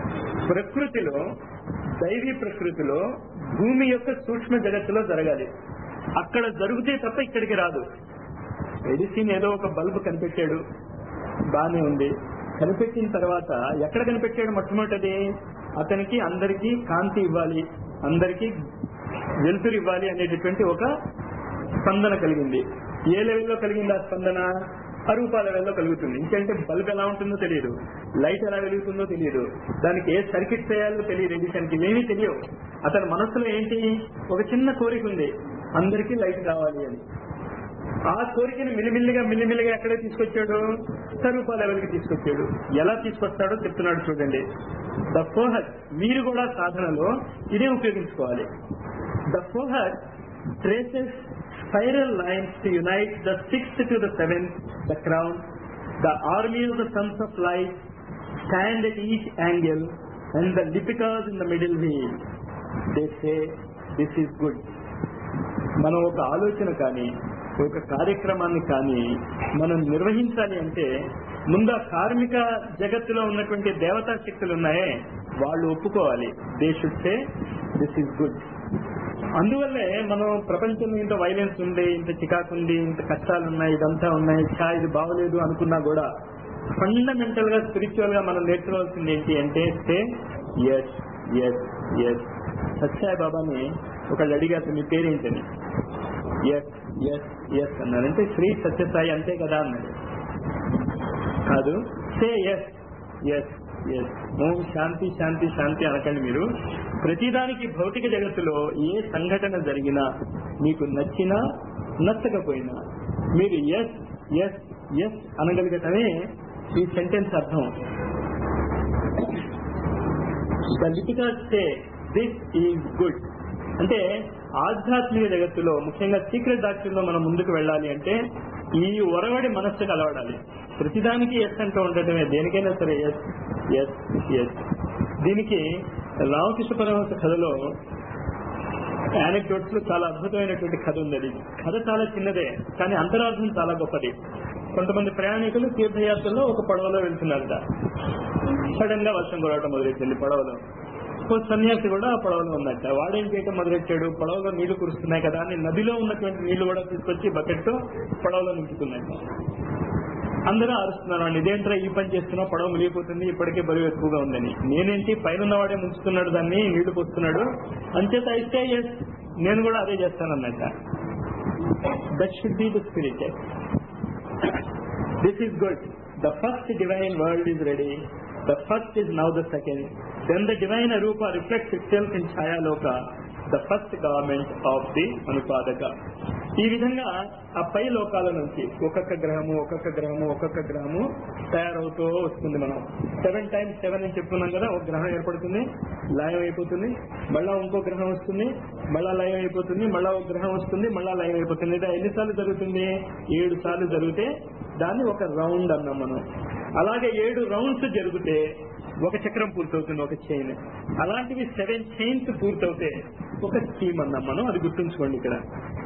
ప్రకృతిలో దైవీ ప్రకృతిలో భూమి యొక్క సూక్ష్మ జగత్తులో జరగాలి అక్కడ జరిగితే తప్ప ఇక్కడికి రాదు ఎడిసిన్ ఏదో ఒక బల్బ్ కనిపెట్టాడు బానే ఉంది కనిపెట్టిన తర్వాత ఎక్కడ కనిపెట్టాడు మొట్టమొదటిది అతనికి అందరికీ కాంతి ఇవ్వాలి అందరికీ వెలుతురు ఇవ్వాలి అనేటటువంటి ఒక స్పందన కలిగింది ఏ లెవెల్లో కలిగింది ఆ స్పందన అరూపా లెవెల్లో కలుగుతుంది ఇంకంటే బల్బ్ ఎలా ఉంటుందో తెలియదు లైట్ ఎలా వెలుగుతుందో తెలియదు దానికి ఏ సర్కిట్ చేయాలో తెలియదు ఎడిషన్కి ఏమీ తెలియవు అతని మనసులో ఏంటి ఒక చిన్న కోరిక ఉంది అందరికీ లైట్ కావాలి అని ఆ కోరికని మిల్లిమిల్లిగా మిల్లిమిల్లిగా ఎక్కడ తీసుకొచ్చాడు స్వరూప లెవెల్కి తీసుకొచ్చాడు ఎలా తీసుకొస్తాడో చెప్తున్నాడు చూడండి ద ఫోహర్ మీరు కూడా సాధనలో ఇదే ఉపయోగించుకోవాలి the Fohat traces spiral lines to unite the sixth to the seventh the crown the army of the sons of light stand at each angle and the Lipikas in the middle wheel they say this is good మనం ఒక ఆలోచన కానీ ఒక కార్యక్రమాన్ని కానీ మనం నిర్వహించాలి అంటే ముందు ఆ కార్మిక జగత్తులో ఉన్నటువంటి దేవతా శక్తులు ఉన్నాయే వాళ్ళు ఒప్పుకోవాలి they should say this is good అందువల్లే మనం ప్రపంచంలో ఇంత వైలెన్స్ ఉంది ఇంత చికాకు ఉంది ఇంత కష్టాలు ఉన్నాయి ఇదంతా ఉన్నాయి చా ఇది బాగలేదు అనుకున్నా కూడా ఫండమెంటల్ గా స్పిరిచువల్ గా మనం నేర్చుకోవాల్సింది ఏంటి అంటే సే ఎస్ ఎస్ ఎస్ సత్యాయి బాబాని ఒకళ్ళు అడిగారు మీ పేరేంటని ఎస్ ఎస్ ఎస్ అన్నారు అంటే శ్రీ సత్యసాయి అంతే కదా అన్నాడు కాదు సే ఎస్ ఎస్ ఎస్ ఓం శాంతి శాంతి శాంతి అనకండి మీరు ప్రతిదానికి భౌతిక జగత్తులో ఏ సంఘటన జరిగినా మీకు నచ్చినా నచ్చకపోయినా మీరు ఎస్ ఎస్ ఎస్ అనగలిగటమే ఈ సెంటెన్స్ అర్థం the literal say this is good అంటే ఆధ్యాత్మిక జగత్తులో ముఖ్యంగా సీక్రెట్ డాక్టర్ లో మనం ముందుకు వెళ్ళాలి అంటే ఈ ఒరవడి మనస్సు కలవడాలి ప్రతిదానికి ఎస్ అంటూ ఉండటమే దేనికైనా సరే ఎస్ ఎస్ ఎస్ దీనికి రామకృష్ణ పరమహంస కథలో యానెక్డోట్స్ లో చాలా అద్భుతమైనటువంటి కథ ఉంది అది కథ చాలా చిన్నదే కానీ అంతరార్థం చాలా గొప్పది కొంతమంది ప్రయాణికులు తీర్థయాత్రలో ఒక పడవలో వెళ్తున్నారట సడన్ గా వర్షం కురవటం మొదలెట్టింది పడవలో ఓ సన్యాసి కూడా ఆ పడవలో ఉన్నట్ట వాడేం చేయటం మొదలెట్టాడు పడవలో నీళ్లు కురుస్తున్నాయి కదా అని నదిలో ఉన్నటువంటి నీళ్లు కూడా తీసుకొచ్చి బకెట్ తో పడవలో నింపుతున్నాయి అందరూ అరుస్తున్నారు వాడిని ఇదేంట్రా ఈ పని చేస్తున్నా పడవ మునిగిపోతుంది ఇప్పటికే బరువు ఎక్కువగా ఉందని నేనేంటి పైన వాడే ముంచుతున్నాడు దాన్ని నీళ్లు పోస్తున్నాడు అంచేత అయితే yes, నేను కూడా అదే చేస్తానన్నట్ట that should be the spirit this is good the first divine world is ready the first is now the second then the divine రూప రిఫ్లెక్ట్స్ ఇట్ సెల్ఫ్ ఇన్ ఛాయాలోక the first government of the అనుపాదక ఈ విధంగా ఆ పై లోకాల నుంచి ఒక్కొక్క గ్రహము ఒక్కొక్క గ్రహము ఒక్కొక్క గ్రహము తయారవుతూ వస్తుంది మనం సెవెన్ టైమ్స్ సెవెన్ అని చెప్పుకున్నాం కదా ఒక గ్రహం ఏర్పడుతుంది లయం అయిపోతుంది మళ్ళా ఇంకో గ్రహం వస్తుంది మళ్ళా లయం అయిపోతుంది మళ్ళా ఒక గ్రహం వస్తుంది మళ్ళా లయం అయిపోతుంది ఇలా ఎన్నిసార్లు జరుగుతుంది ఏడు సార్లు జరిగితే దాన్ని ఒక రౌండ్ అన్నాం మనం అలాగే ఏడు రౌండ్స్ జరిగితే ఒక చక్రం పూర్తవుతుంది ఒక చైన్ అలాంటివి సెవెన్ చైన్స్ పూర్తవుతే ఒక స్కీమ్ అన్నాం మనం అది గుర్తుంచుకోండి ఇక్కడ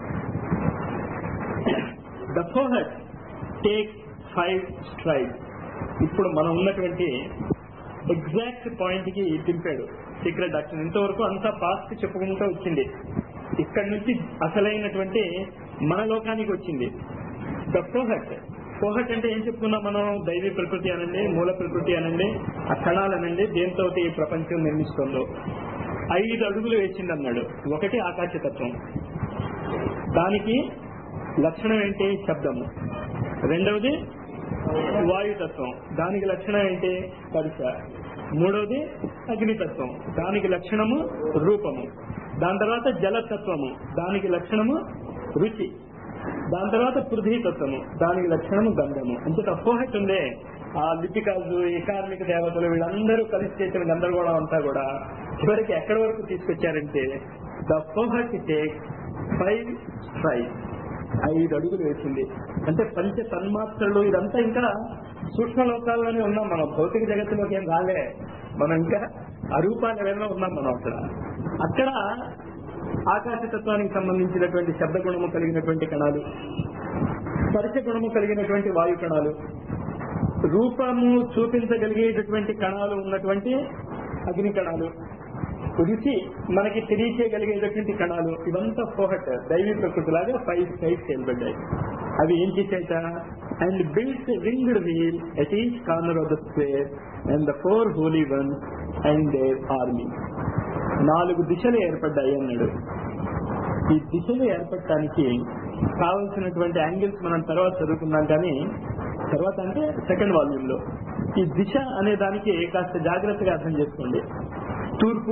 the Fohat take five stride ఇప్పుడు మనం ఉన్నటువంటి ఎగ్జాక్ట్ పాయింట్ కి దింపాడు సీక్రెట్ డాక్టర్ ఇంతవరకు అంతా పాస్ట్ చెప్పుకుంటూ వచ్చింది ఇక్కడ నుంచి అసలైనటువంటి మన లోకానికి వచ్చింది ద ఫోహట్ ఫోహట్ అంటే ఏం చెప్పుకున్నాం మనం దైవీ ప్రకృతి అనండి మూల ప్రకృతి అనండి ఆ కణాలు అనండి దేంతో ఈ ప్రపంచం నిర్మిస్తుందో ఐదు అడుగులు వేసింది అన్నాడు ఒకటి ఆకాశతత్వం దానికి లక్షణం ఏంటి శబ్దము రెండవది వాయుతత్వం దానికి లక్షణం ఏంటి స్పర్శ మూడవది అగ్నితత్వం దానికి లక్షణము రూపము దాని తర్వాత జలతత్వము దానికి లక్షణము రుచి దాని తర్వాత పృథ్వీతత్వము దానికి లక్షణము గంధము అంటే తప్పోహట్ ఉందే ఆ లిపికాజు ఈ కార్మిక దేవతలు వీళ్ళందరూ కలిసి చేసిన గందరగోళం అంతా కూడా చివరికి ఎక్కడి వరకు తీసుకొచ్చారంటే the Fohat take five strike ఐదు అడుగులు వేసింది అంటే పంచ తన్మాత్రలు ఇదంతా ఇంకా సూక్ష్మ లోకాల్లోనే ఉన్నాం మనం భౌతిక జగత్తులోకి ఏం రాలే మనం ఇంకా అరూపా లెవెల్లో ఉన్నాం మనం అక్కడ అక్కడ ఆకాశతత్వానికి సంబంధించినటువంటి శబ్ద గుణము కలిగినటువంటి కణాలు స్పర్శ గుణము కలిగినటువంటి వాయు కణాలు రూపము చూపించగలిగేటటువంటి కణాలు ఉన్నటువంటి అగ్ని కణాలు రుచి మనకి తెలియచేయగలిగేటటువంటి కణాలు ఇవంతా ఫోహట్ దైవీ ప్రకృతి లాగా ఫైవ్ సైడ్స్ చేయబడ్డాయి అవి ఏం చేసేట and built ringed wheel at each corner of the square and the four holy one and their army నాలుగు దిశలు ఏర్పడ్డాయి అన్నాడు ఈ దిశలు ఏర్పడటానికి కావలసినటువంటి యాంగిల్స్ మనం తర్వాత చదువుకున్నాం కానీ తర్వాత అంటే సెకండ్ వాల్యూమ్ లో ఈ దిశ అనే దానికి కాస్త జాగ్రత్తగా అర్థం చేసుకోండి తూర్పు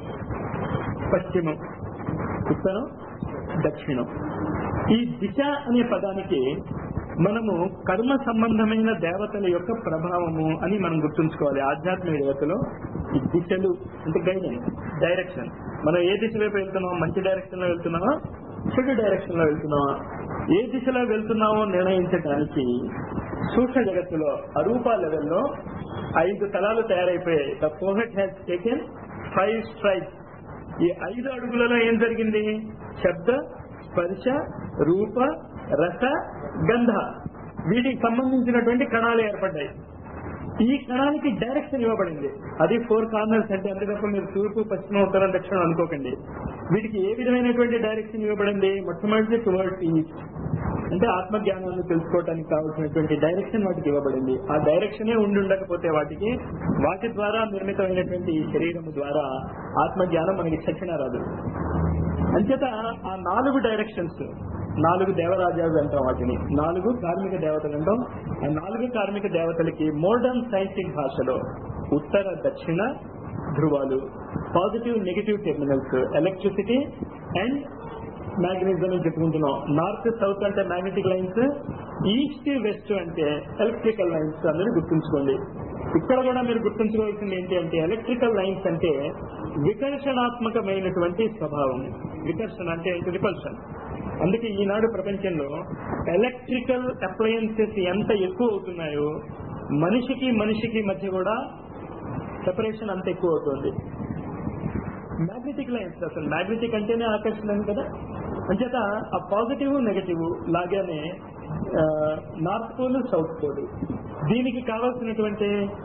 పశ్చిమం ఉత్తరం దక్షిణం ఈ దిశ అనే పదానికి మనము కర్మ సంబంధమైన దేవతల యొక్క ప్రభావము అని మనం గుర్తుంచుకోవాలి ఆధ్యాత్మిక దేవతలో ఈ దిశలు అంటే గైడెన్స్ డైరెక్షన్ మనం ఏ దిశ వైపు వెళ్తున్నాం మంచి డైరెక్షన్ లో వెళ్తున్నామా చెడు డైరెక్షన్ లో వెళ్తున్నామా ఏ దిశలో వెళ్తున్నామో నిర్ణయించడానికి సూక్ష్మ జగత్తులో అరూప లెవెల్లో ఐదు తలాలు తయారైపోయాయి the Fohat has taken five strikes ఈ ఐదు అడుగులలో ఏం జరిగింది శబ్ద స్పర్శ రూప రస గంధ వీటికి సంబంధించినటువంటి కణాలు ఏర్పడ్డాయి ఈ కణానికి డైరెక్షన్ ఇవ్వబడింది అది ఫోర్ కార్నర్స్ అంటే అంతేతప్ప మీరు తూర్పు పశ్చిమ ఉత్తరం దక్షిణం అనుకోకండి వీటికి ఏ విధమైనటువంటి డైరెక్షన్ ఇవ్వబడింది మొట్టమొదటి టువర్డ్స్ ఈస్ట్ అంటే ఆత్మజ్ఞానాన్ని తెలుసుకోవడానికి కావాల్సినటువంటి డైరెక్షన్ వాటికి ఇవ్వబడింది ఆ డైరెక్షనే ఉండి ఉండకపోతే వాటికి వాటి ద్వారా నిర్మితమైనటువంటి ఈ శరీరము ద్వారా ఆత్మజ్ఞానం మనకి చచ్చిన రాదు అంచేత ఆ నాలుగు డైరెక్షన్స్ నాలుగు దేవరాజాలు అంటాం వాటిని నాలుగు కార్మిక దేవతలు అంటాం ఆ నాలుగు కార్మిక దేవతలకి మోడర్న్ సైంటిఫిక్ భాషలో ఉత్తర దక్షిణ ధ్రువాలు positive negative terminals electricity and magnetism అని చెప్పుకుంటున్నాం నార్త్ సౌత్ అంటే మ్యాగ్నెటిక్ లైన్స్ ఈస్ట్ వెస్ట్ అంటే ఎలక్ట్రికల్ లైన్స్ అనేది గుర్తుంచుకోండి ఇక్కడ కూడా మీరు గుర్తుంచుకోవాల్సింది ఏంటి అంటే ఎలక్ట్రికల్ లైన్స్ అంటే వికర్షణాత్మకమైనటువంటి స్వభావం వికర్షణ అంటే ఏంటి రిపల్షన్ అందుకే ఈనాడు ప్రపంచంలో ఎలక్ట్రికల్ అప్లయన్సెస్ ఎంత ఎక్కువ అవుతున్నాయో మనిషికి మనిషికి మధ్య కూడా సెపరేషన్ అంత ఎక్కువ అవుతుంది మ్యాగ్నెటిక్ లైన్స్ అసలు మ్యాగ్నెటిక్ అంటేనే ఆకర్షణ కదా అంచేత ఆ పాజిటివ్ నెగటివ్ లాగానే నార్త్ పోల్ సౌత్ పోల్ దీనికి కావాల్సినటువంటి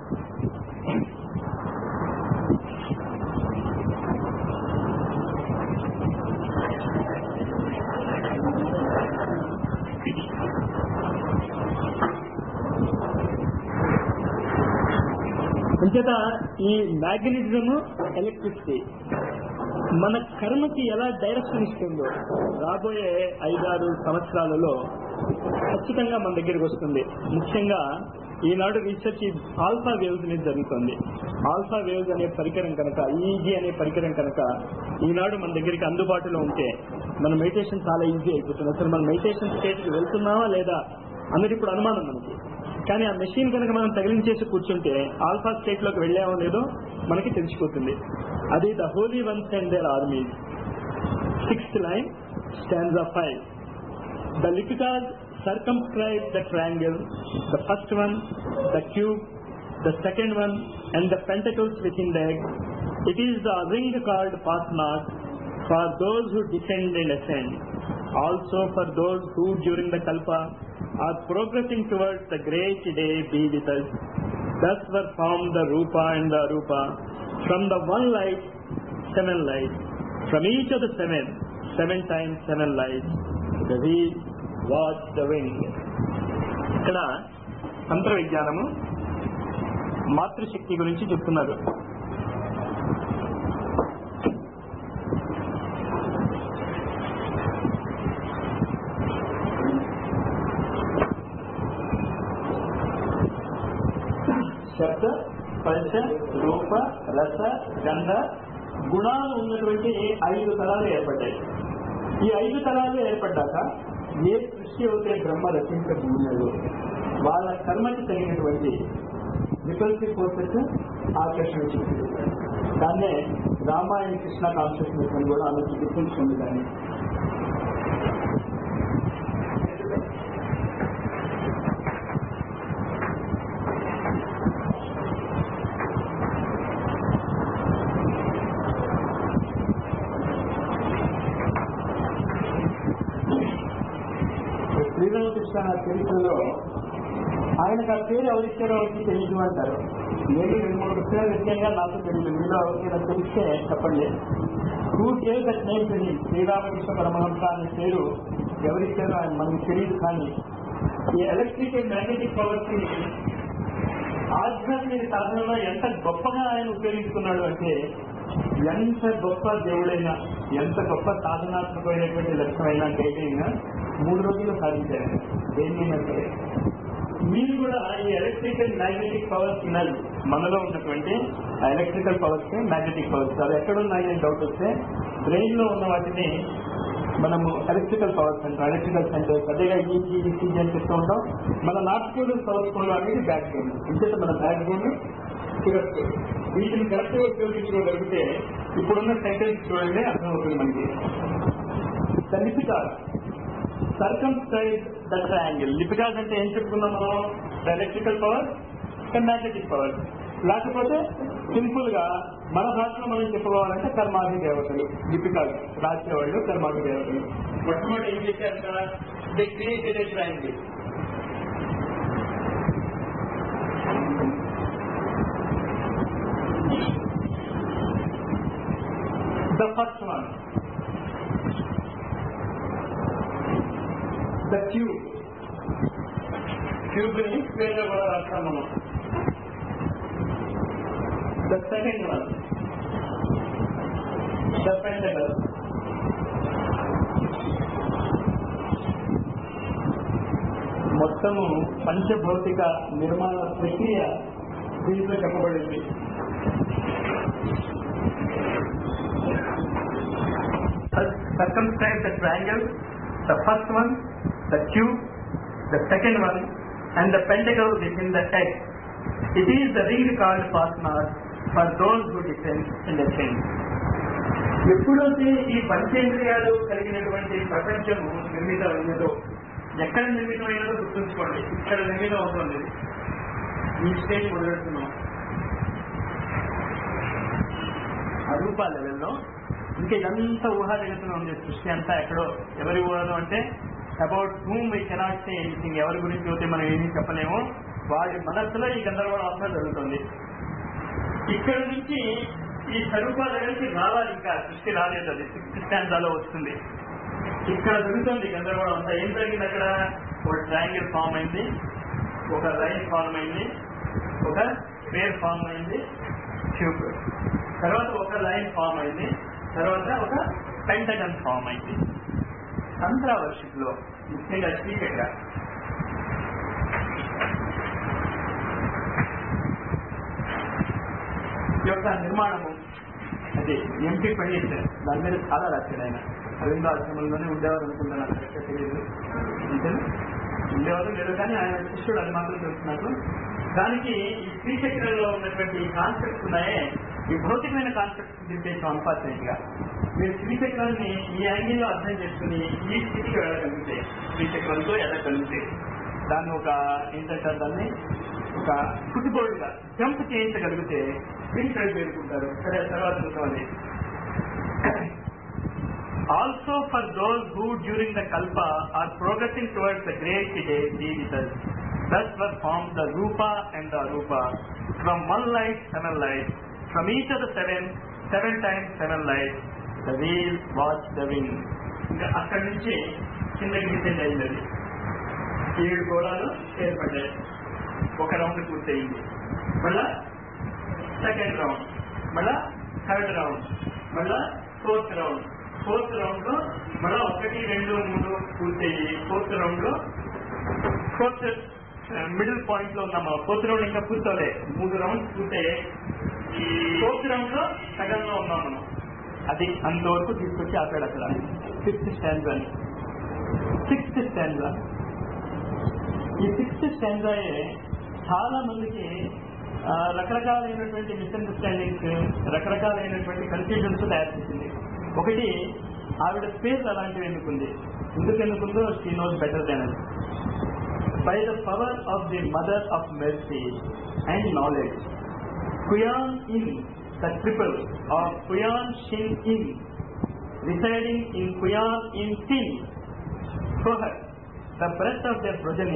అంచేత ఈ మ్యాగ్నెటిజం ఎలక్ట్రిసిటీ మన కర్మకి ఎలా డైరెక్షన్ ఇస్తుందో రాబోయే ఐదారు సంవత్సరాలలో ఖచ్చితంగా మన దగ్గరికి వస్తుంది ముఖ్యంగా ఈనాడు రీసెర్చ్ ఆల్ఫా వేవ్స్ అనేది జరుగుతుంది ఆల్ఫా వేవ్స్ అనే పరికరం కనుక ఈజీ అనే పరికరం కనుక ఈనాడు మన దగ్గరికి అందుబాటులో ఉంటే మన మెడిటేషన్ చాలా ఈజీ అయిపోతుంది అసలు మన మెడిటేషన్ స్టేట్కి వెళ్తున్నావా లేదా అన్నది ఇప్పుడు అనుమానం మనకి కానీ ఆ మెషిన్ కనుక మనం తగిలించేసి కూర్చుంటే ఆల్ఫా స్టేట్ లోకి వెళ్ళామో లేదో మనకి తెలిసిపోతుంది అది the holy ones and their army sixth line stands of five the Lipikas circumscribe the triangle, the first one, the cube, the second one, and the pentacles within the egg. It is the ring called Patnath for those who descend and ascend, also for those who during the Kalpa are progressing towards the great day be with us. Thus were formed the Rupa and the Arupa. From the one light, seven lights. From each of the seven, seven times seven lights. The wheel watch the wing ఇక్కడ తంత్ర విజ్ఞానము మాతృశక్తి గురించి చెప్తున్నారు శబ్ద స్పర్శ రూప రస గంధ గుణాలు ఉన్నటువంటి ఐదు తలాలు ఏర్పడ్డాయి ఈ ఐదు తలాలు ఏర్పడ్డాక ఏ సృష్టి అయితే బ్రహ్మ రచించబడినాడో వాళ్ళ కర్మకి తగినటువంటి రిపల్సివ్ ఫోర్సెస్ ఆకర్షణ చేసింది దాన్నే రామాయణ కృష్ణ కాన్షియస్నెస్ అని కూడా ఆమెకి గుర్తుంచుకుంది దాన్ని శ్రీరామకృష్ణ చరిత్రలో ఆయనకు ఆ పేరు ఎవరిచ్చారో వచ్చి తెలియదు అంటారు నేను రెండు మూడు పుస్తకాలు విషయంగా నాకు తెలియదు మీలో ఎవరికైనా తెలిస్తే చెప్పండి who gave that name to him Sri Ramakrishna Paramahamsa అనే పేరు ఎవరిచ్చారో ఆయన మనకు తెలియదు కానీ ఈ ఎలక్ట్రిక్ అండ్ మ్యాగ్నెటిక్ పవర్స్ ని ఆధ్యాత్మిక సాధనలో ఎంత గొప్పగా ఆయన ఉపయోగించుకున్నాడు అంటే ఎంత గొప్ప దేవుడైనా ఎంత గొప్ప సాధనాత్మకమైనటువంటి లక్ష్యమైనా గైడైనా మూడు రోజులు సాధించారు దేన్నైనా సరే మీరు కూడా ఈ ఎలక్ట్రికల్ మ్యాగ్నెటిక్ పవర్స్ వినాలి మనలో ఉన్నటువంటి ఆ ఎలక్ట్రికల్ పవర్స్ మ్యాగ్నెటిక్ పవర్స్ అవి ఎక్కడ ఉన్నాయని డౌట్ వస్తే బ్రెయిన్ లో ఉన్న వాటిని మనము ఎలక్ట్రికల్ పవర్స్ అంటాం ఎలక్ట్రికల్ సెంటర్స్ అదేగా ఈజీ ఈసీజీ అని చెప్తూ ఉంటాం మన నార్త్యూల్ సౌత్ పోల్ అనేది బ్యాక్ బోన్ ఇంకేత మన బ్యాక్ బోన్ కరెక్ట్ వీటిని కరెక్ట్ గా ఉపయోగించుకోగలిగితే ఇప్పుడున్న సెంటెన్స్ చూడండి అర్థమవుతుంది మనకి లిపికాస్ సర్కంస్క్రైబ్ ద ట్రయాంగిల్ లిపికాస్ అంటే ఏం చెప్పుకున్నాం మనం ఎలక్ట్రికల్ పవర్ మ్యాగ్నెటిక్ పవర్ లేకపోతే సింపుల్ గా మన భాషలో మనం చెప్పుకోవాలంటే కర్మాధి దేవతలు లిపికాలు రాసేవాళ్ళు కర్మాధి దేవతలు మొట్టమొదటి ఏం చేశారు they created triangle the first one the tube tube ని స్క్వేర్ గా కూడా రాస్తాం మనం the second one the pentagon మొత్తము పంచభౌతిక నిర్మాణ ప్రక్రియ దీంట్లో చెప్పబడింది circumscribe the triangle, the first one, the cube, the second one, and the pentacle within the egg. It is the ring called fasna for those who descend in the chain. ఎప్పుడైతే ఈ పంచేంద్రియాలు కలిగినటువంటి ప్రపంచము నిర్మితమైనదో ఎక్కడ నిర్మితమైనదో గుర్తుంచుకోండి ఇక్కడ నిర్మితం అవుతుంది ఈ స్టేజ్ మొదలెడుతున్నాం అరూప లెవెల్లో ఇంకా ఇదంతా ఊహా జగత్తులో ఉంది సృష్టి అంతా ఎక్కడో ఎవరి ఊహలో అంటే about whom we cannot say anything ఎవరి గురించి అయితే మనం ఏమీ చెప్పలేము వాడి మనస్సులో ఈ గందరగోళం అంతా జరుగుతుంది ఇక్కడ నుంచి ఈ స్వరూప దగ్గరికి రావాలి ఇంకా సృష్టి రాలేదు అది సిక్స్త్ స్టాండాలో వస్తుంది ఇక్కడ జరుగుతుంది గందరగోళం అంతా ఏం జరిగింది అక్కడ ఒక ట్రయాంగిల్ ఫామ్ అయింది ఒక లైన్ ఫామ్ అయింది ఒక స్క్వేర్ ఫామ్ అయింది ట్యూబ్ తర్వాత ఒక లైన్ ఫామ్ అయింది తర్వాత ఒక పెంటగన్ ఫామ్ అయింది సంత్రావర్షిప్ లో ముఖ్యంగా శ్రీకట్ట యొక్క నిర్మాణము అది ఎంపీ పండిట్ దాని మీద చాలా రాశాడు ఆయన అరవింద ఆశ్రమంలోనే ఉండేవారు అనుకుంటాను నాకు కరెక్ట్గా తెలియదు అంతేనా ఉండేవారు లేదు కానీ ఆయన శిష్యుడు అది మాత్రం తెలుస్తున్నట్టు దానికి ఈ శ్రీచక్రంలో ఉన్నటువంటి కాన్సెప్ట్స్ ఉన్నాయే ఈ భౌతికమైన కాన్సెప్ట్స్ చెప్పేసాం అన్ఫార్చునేట్ గా మీరు శ్రీచక్రాన్ని ఈ యాంగిల్ లో అర్థం చేసుకుని ఈ స్థితికి వెళ్ళగలిగితే శ్రీచక్రంతో ఎదగలిగితే దాన్ని ఒక ఏంటంటారు దాన్ని ఒక ఫుట్బాల్ గా జంప్ చేయించగలిగితే స్పిన్ సైడ్ పేర్కొంటారు సరే తర్వాత చూసుకోవాలి also for those who during the kalpa are progressing towards the great day be with us Thus were formed the Rupa and the Arupa. From one light, seven lights. From each of the seven, seven times seven lights. The wheel watch the wind. ఇంకా అక్కడి నుంచి కిందకి descend అయింది అది ఏడు గోళాలు ఏర్పడ్డాయి ఒక round పూర్తయింది మళ్ళా సెకండ్ రౌండ్ మళ్ళా థర్డ్ రౌండ్ మళ్ళా ఫోర్త్ రౌండ్ ఫోర్త్ రౌండ్ లో మళ్ళా ఒకటి రెండు మూడు పూర్తయ్యి ఫోర్త్ రౌండ్ లో ఫోర్త్ మిడిల్ పాయింట్ లో ఉన్నాం ఫోర్త్ రౌండ్ ఇంకా పూర్తవలే మూడు రౌండ్స్ పూర్తయ్యాయి ఫోర్త్ రౌండ్ లో సగంలో ఉన్నాం మనం అది అంతవరకు తీసుకొచ్చి ఆపాడు అక్కడ ఫిఫ్త్ స్టాండ్ అని సిక్స్త్ స్టాండ్ ఈ సిక్స్త్ స్టాండ్ చాలా మందికి ఆ, రకరకాలైనటువంటి మిస్అండర్స్టాండింగ్స్ రకరకాలైనటువంటి కన్ఫ్యూజన్స్ తయారు చేసింది ఒకటి ఆవిడ స్పేస్ అలాంటివి ఎందుకుంది ఎందుకు ఎందుకుందో she knows better than us by the power of the Mother of Mercy and Knowledge. Kuyan In, the triple of Kuyan Shin In, residing in Kuyan In Tin, Kohat, the breath of their progeny,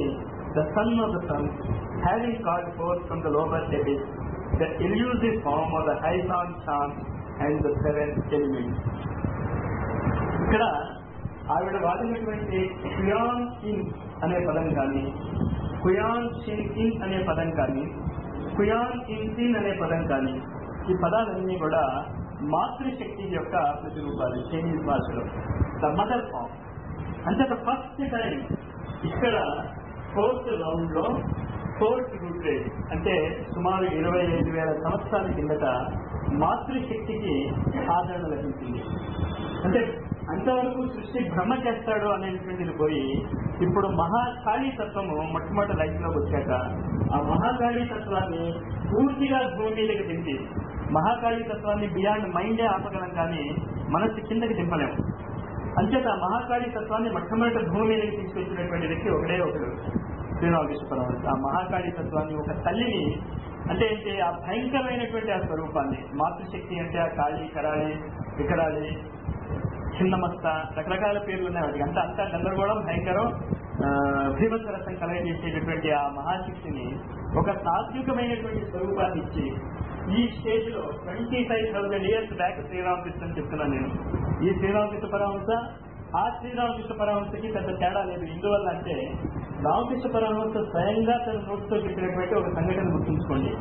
the son of the sun, having called forth from the lower abyss the elusive form of the Haizan Chan and the seven elements. ఇక్కడ ఆవిడ వాడినటువంటి కుయాన్ in అనే పదం కానీ కుయాన్ Shin in అనే పదం కానీ కుయాన్ in sin అనే పదం కానీ ఈ పదాలన్నీ కూడా మాతృశక్తి యొక్క ప్రతిరూపాలు చైనీస్ భాషలో ద మదర్ ఫామ్ అంటే ఫస్ట్ టైం ఇక్కడ ఫోర్త్ రౌండ్ లో ఫోర్త్ రూట్ రేట్ అంటే సుమారు ఇరవై ఐదు వేల సంవత్సరాల కిందట మాతృశక్తికి ఆదరణ లభించింది అంటే అంతవరకు సృష్టి భ్రమ చేస్తాడు అనేటువంటిది పోయి ఇప్పుడు మహాకాళీ తత్వము మొట్టమొదటి లైఫ్ లోకి వచ్చాక ఆ మహాకాళీ తత్వాన్ని పూర్తిగా భూమి మీదకి దింపి మహాకాళీ తత్వాన్ని బియాండ్ మైండే ఆపగలం కానీ మనస్సు కిందకి దింపలేము అంచేత ఆ మహాకాళీ తత్వాన్ని మొట్టమొదటి భూమి మీదకి తీసుకొచ్చినటువంటి వ్యక్తి ఒకడే ఒకడు శ్రీరామకృష్ణ పరమహంస ఆ మహాకాళీ తత్వాన్ని ఒక తల్లిని అంటే ఏంటి ఆ భయంకరమైనటువంటి ఆ స్వరూపాన్ని మాతృశక్తి అంటే ఆ కాళీ కరాళి వికరాళి చిన్నమస్త రకరకాల పేర్లు ఉన్నాయి వాటికి అంతా అంతా గందరగోళం భయంకరం ఆ, భీమసరసం కలగజేసేటటువంటి ఆ మహాశక్తిని ఒక సాత్వికమైనటువంటి స్వరూపాన్ని ఇచ్చి ఈ స్టేజ్ లో twenty five thousand years back Sri Ramakrishna అని చెప్తున్నాను నేను ఈ శ్రీరామకృష్ణ పరమహంస ఆ శ్రీరామకృష్ణ పరమహంసకి పెద్ద తేడా లేదు ఎందువల్ల అంటే రామకృష్ణ పరమహంస స్వయంగా తన నోటితో చెప్పినటువంటి ఒక సంఘటన గుర్తుంచుకోండి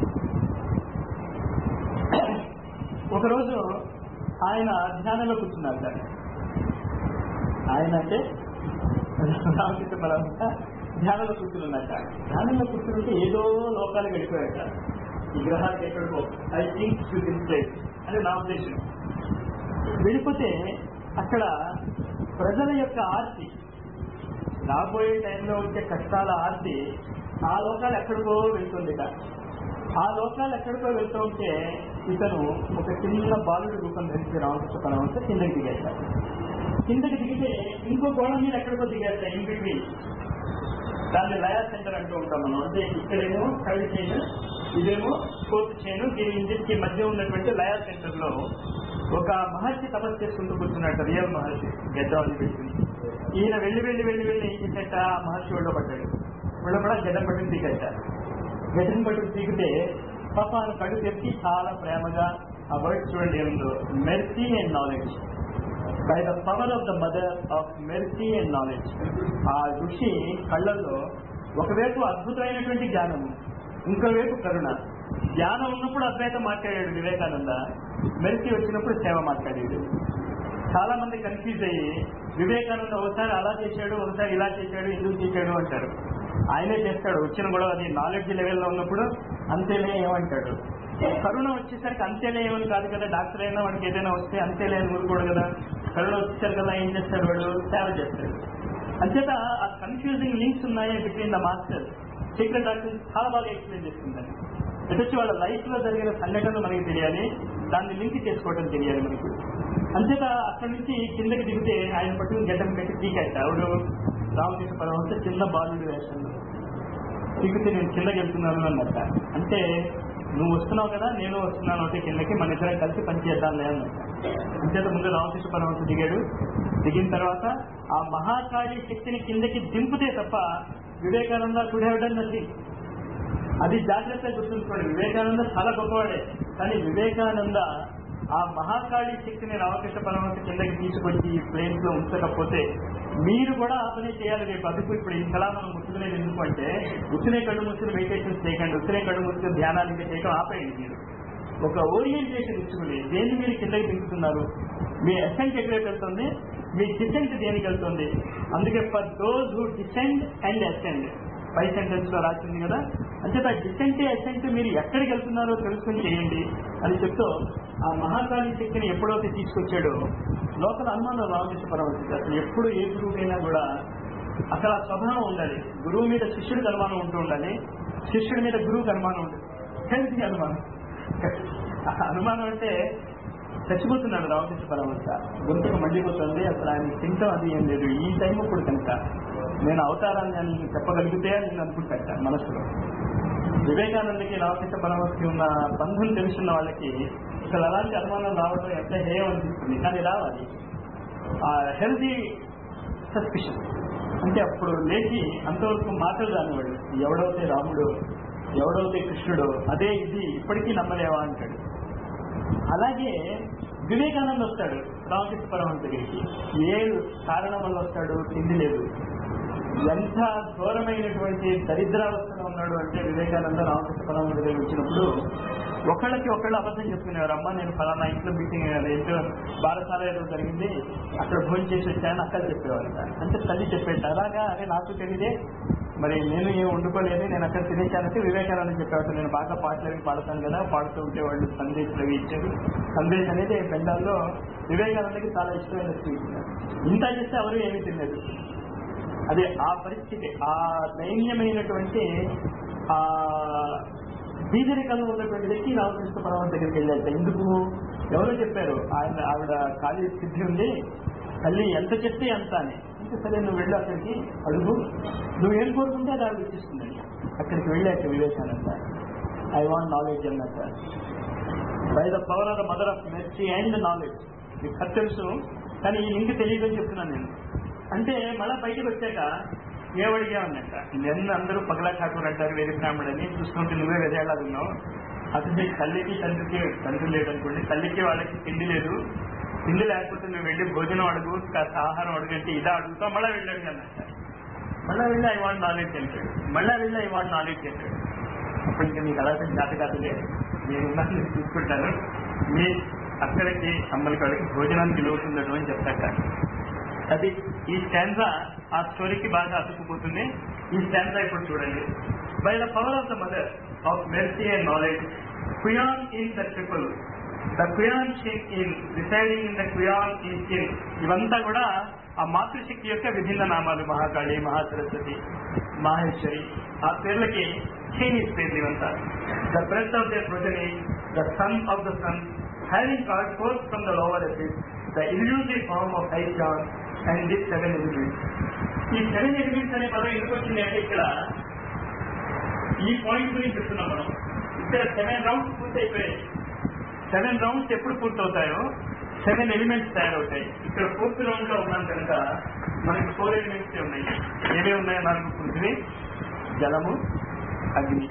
ఒకరోజు ఆయన ధ్యానంలో కూర్చున్నారు సార్ ఆయన అంటే రామకృష్ణ పరమహంస ధ్యానంలో కూర్చున్నట్ట ధ్యానంలో కూర్చుంటే ఏదో లోకాలు గడిపోయాట ఈ గ్రహాలకు ఎక్కడికో I think you this place అని నా ఉద్దేశం వెళ్ళిపోతే అక్కడ ప్రజల యొక్క ఆర్తి రాబోయే టైంలో వచ్చే కష్టాల ఆర్తి ఆ లోకాలు ఎక్కడికో వెళ్తుందిట ఆ లోకాలు ఎక్కడికో వెళ్తూ ఉంటే ఇతను ఒక చిన్న బాలుడి రూపం ధరించి రామకృష్ణ పరమంతా కిందకి దిగేస్తాడు కిందకి దిగితే ఇంకో గోడ మీద ఎక్కడికో దిగేస్తాయి ఇన్ బిట్వీన్ దాన్ని లయా సెంటర్ అంటూ ఉంటాం మనం అంటే ఇక్కడేమో థర్డ్ చైన్ ఇదేమో ఫోర్త్ చైన్ దీని ఇంటికి మధ్య ఉన్నటువంటి లయా సెంటర్ లో ఒక మహర్షి తపస్సు చేసుకుంటూ కూర్చున్నట్టు రియల్ మహర్షి గెడ్డాన్ని పెట్టుకుని ఈయన వెళ్ళి వెళ్ళి వెళ్ళి వెళ్ళి ఏం చేసేట ఆ మహర్షి ఒళ్ళో పడ్డాడు ఒళ్ళో కూడా గడ్డం పట్టుకుని తీకట గడ్డం పట్టుకుని తీకితే పాప ఆయన కళ్ళు తెప్పి చాలా ప్రేమగా ఆ వర్డ్ చూడండి ఏముందో mercy and knowledge by the power of the mother of mercy and knowledge ఆ ఋషి కళ్ళల్లో ఒకవైపు అద్భుతమైనటువంటి జ్ఞానము ఇంకోవైపు కరుణ జ్ఞానం ఉన్నప్పుడు అద్వైతం మాట్లాడాడు వివేకానంద మెరిసి వచ్చినప్పుడు సేవ మాట్లాడాడు చాలా మంది కన్ఫ్యూజ్ అయ్యి వివేకానంద ఒకసారి అలా చేశాడు ఒకసారి ఇలా చేశాడు ఎందుకు చేశాడు అంటారు ఆయనే చేస్తాడు వచ్చిన కూడా అది నాలెడ్జ్ లెవెల్లో ఉన్నప్పుడు అంతేలే ఏమంటాడు కరుణ వచ్చేసరికి అంతేలే ఏమని కాదు కదా డాక్టర్ అయినా వాడికి ఏదైనా వస్తే అంతేలే అని ఊరుకోడు కదా కరుణ వచ్చేసరికి కదా ఏం చేస్తాడు వాడు సేవ చేస్తాడు అంచేత ఆ కన్ఫ్యూజింగ్ లింక్స్ ఉన్నాయి between the master secret doctor చాలా బాగా ఎక్స్ప్లెయిన్ చేస్తుందని ఇటు వచ్చి వాళ్ళ లైఫ్ లో జరిగిన సంఘటనలు మనకి తెలియాలి దాన్ని లింక్ చేసుకోవడం తెలియాలి మనకు అంచేత అక్కడి నుంచి కిందకి దిగితే ఆయన పట్టుకుని గడ్డం పెట్టి పీకెట్ట ఆవిడ రామకృష్ణ పరమహంస చిన్న బాలుడి వేషంలో పీకితే నేను కిందకి వెళ్తున్నాను అన్నట్ట అంటే నువ్వు వస్తున్నావు కదా నేను వస్తున్నాను అంటే కిందకి మన ఇద్దరం కలిసి పనిచేద్దాంలే అన్నట్ట అంచేత ముందు రామకృష్ణ పరమహంస దిగాడు దిగిన తర్వాత ఆ మహాకాళి శక్తిని కిందకి దింపితే తప్ప Vivekananda could have done nothing అది జాగ్రత్తగా గుర్తుంచుకోండి వివేకానంద చాలా గొప్పవాడే కానీ వివేకానంద ఆ మహాకాళి శక్తిని రామకృష్ణ పరమహంస కిందకి తీసుకొచ్చి ఈ ప్లేన్స్ లో ఉంచకపోతే మీరు కూడా ఆ పని చేయాలి రేపు అందుకు ఇప్పుడు ఇంతలా మనం ముట్టుకునేది ఎందుకు అంటే ఉచ్చినే కళ్ళు మూసుకుని మెడిటేషన్ చేయకండి ఉచ్చినే కళ్ళు మూసుకుని ధ్యానాలు ఇంకా చేయడం ఆపేయండి మీరు ఒక ఓరియంటేషన్ ఇచ్చుకుని దేన్ని మీరు కిందకి దింపుతున్నారు మీ అసెంట్ ఎక్కడికి వెళ్తుంది మీ డిసెంట్ దేనికి వెళ్తుంది అందుకే for those who descend and ascend పై సెంటెన్స్ లో రాసింది కదా అంటే ఆ డిసెంట్ అసెంట్ మీరు ఎక్కడికి వెళ్తున్నారో తెలుసుకుని చేయండి అని చెప్తూ ఆ మహాకాళి శక్తిని ఎప్పుడైతే తీసుకొచ్చాడో లోపల అనుమానం రామకృష్ణ పరమశిష్ట అసలు ఎప్పుడు ఏ గురువుకైనా కూడా అసలు ఆ స్వభావం ఉండాలి గురువు మీద శిష్యుడికి అనుమానం ఉంటూ ఉండాలి శిష్యుడి మీద గురువుకి అనుమానం ఉండాలి కలిసి అనుమానం ఆ అనుమానం అంటే చచ్చిపోతున్నాడు రామకృష్ణ పరమహంస గొంతుకు మండిపోతుంది అసలు ఆయన తింటాం అది ఏం లేదు ఈ టైం ఇప్పుడు కనుక నేను అవతారాన్ని అని చెప్పగలిగితే అని నేను అనుకుంటా మనసులో వివేకానందకి రామకృష్ణ పరమహంసకి ఉన్న బంధం తెలుసున్న వాళ్ళకి అసలు అలాంటి అనుమానం రావడం ఎంత హేయం అనిపిస్తుంది కానీ రావాలి ఆ హెల్దీ సస్పిషన్ అంటే అప్పుడు లేచి అంతవరకు మాటలు రానివాడు ఎవడవుతే రాముడు ఎవడవుతే కృష్ణుడు అదే ఇది ఇప్పటికీ నమ్మలేవా అంటాడు అలాగే వివేకానంద వస్తాడు రామకృష్ణ పరమహంస దగ్గరికి ఏ కారణం వల్ల వస్తాడు తిండి లేదు ఎంత ఘోరమైనటువంటి దరిద్రావస్థలో ఉన్నాడు అంటే వివేకానంద రామకృష్ణ పరమహంస దగ్గర వచ్చినప్పుడు ఒకళ్ళకి ఒకళ్ళు అబద్ధం చెప్పుకునేవారు అమ్మ నేను ఫలానా ఇంట్లో మీటింగ్ ఏంటో బారసాల ఏదో జరిగింది అక్కడ భోజనం చేసి వచ్చానని అక్కడ చెప్పేవారు అంటే తల్లి చెప్పేట అలాగా అరే నాకు తెలియదే మరి నేను ఏం వండుకోలేదు నేను అక్కడ తినేశానంటే వివేకానంద చెప్పేవాడు నేను బాగా పాటలు అవి పాడతాను కదా పాడుతూ ఉంటే వాళ్ళు సందేశాలు అవి ఇచ్చారు సందేశ్ అనేది బెంగాల్లో వివేకానందకి చాలా ఇష్టమైన స్వీట్ ఇంత చేస్తే ఎవరు ఏమీ తినలేదు అదే ఆ పరిస్థితి ఆ దైన్యమైనటువంటి ఆ బీజరికంలో ఉన్నటువంటి వ్యక్తి రామకృష్ణ పరమహంస దగ్గరికి వెళ్ళాట ఎందుకు ఎవరో చెప్పారు ఆయన ఆవిడ ఖాళీ సిద్ధి ఉంది తల్లి ఎంత చెప్తే ఎంత అని ఇంకా సరే నువ్వు వెళ్ళు అక్కడికి అడుగు నువ్వేం కోరుకుంటే అది ఆవిడ ఇచ్చిస్తుందని అక్కడికి వెళ్ళాక వివేకానంద ఐ వాంట్ నాలెడ్జ్ అన్నట్ట by the power of the mother of mercy and knowledge మీకు ఖర్చు తెలుసు కానీ ఈ లింక్ తెలియదని చెప్తున్నాను నేను అంటే మళ్ళా బయటకు వచ్చాక ఏమడిగా ఉన్నట్ట నిన్న అందరూ పగలా ఠాకూర్ అంటారు వేరే బ్రాహ్మణని చూసుకుంటే నువ్వే వెదేలాగా ఉన్నావు అసలు నీ తల్లికి తండ్రికి తండ్రి లేదనుకోండి తల్లికి వాళ్ళకి తిండి లేదు తిండి లేకపోతే నువ్వు వెళ్ళి భోజనం అడుగు కాస్త ఆహారం అడుగు అంటే ఇదా అడుగుతావు మళ్ళీ వెళ్ళాడు అన్నట్ట మళ్ళా వెళ్ళి ఐ వాంట్ నాలెడ్జ్ అంటాడు మళ్ళా వెళ్ళి ఐ వాంట్ నాలెడ్జ్ అంటాడు అప్పుడు ఇంకా మీకు అలా జాత కాదులే నేను ఉన్నాను తీసుకుంటాను మీ అక్కడికి అమ్మలకి వాళ్ళకి భోజనానికి లోటుండడం అని చెప్తాక అది ఈ స్టాండ్రా ఆ స్టోరీకి బాగా అతుక్కుపోతుంది ఈ స్టాండ్రా ఇప్పుడు చూడండి by the power of the mother of mercy and knowledge Kwan Yin the triple the Kwan Shai Yin residing in the Kwan Yin in ఇవంతా కూడా ఆ మాతృశక్తి యొక్క విభిన్న నామాలు మహాకాళి మహాసరస్వతి మాహేశ్వరి ఆ పేర్లకి చైనీస్ పేర్లు ఇవంతా the breath of the progeny the son of the son having card force from the lower offices the illusive form of high John and this seven elements ఈ సెవెన్ ఎలిమెంట్స్ అనే పదం ఎందుకు వచ్చింది అంటే ఇక్కడ ఈ పాయింట్ గురించి చెప్తున్నాం మనం ఇక్కడ సెవెన్ రౌండ్స్ పూర్తి అయిపోయాయి సెవెన్ రౌండ్స్ ఎప్పుడు పూర్తవుతాయో సెవెన్ ఎలిమెంట్స్ తయారవుతాయి ఇక్కడ ఫోర్త్ రౌండ్ లో ఉన్నాం కనుక మనకి ఫోర్ ఎలిమెంట్స్ ఉన్నాయి ఏమేమి ఉన్నాయో నాలుగు పృథ్వీ జలము అగ్ని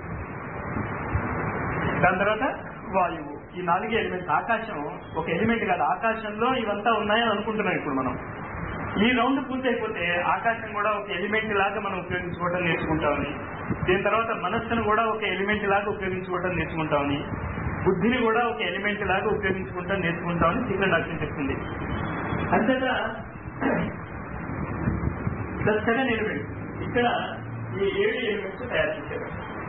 దాని తర్వాత వాయువు ఈ నాలుగే ఎలిమెంట్స్ ఆకాశం ఒక ఎలిమెంట్ కాదు ఆకాశంలో ఇవంతా ఉన్నాయని అనుకుంటున్నాం ఇప్పుడు మనం ఈ రౌండ్ పూర్తి అయిపోతే ఆకాశం కూడా ఒక ఎలిమెంట్ లాగా మనం ఉపయోగించుకోవడం నేర్చుకుంటామని దీని తర్వాత మనస్సును కూడా ఒక ఎలిమెంట్ లాగా ఉపయోగించుకోవడం నేర్చుకుంటామని బుద్ధిని కూడా ఒక ఎలిమెంట్ లాగా ఉపయోగించుకుంటాం నేర్చుకుంటామని సీక్రెట్ డాక్టర్ చెప్తుంది అంతేగా ద సెవెన్ ఎలిమెంట్స్ ఇక్కడ ఈ ఏడు ఎలిమెంట్స్ తయారు చేశారు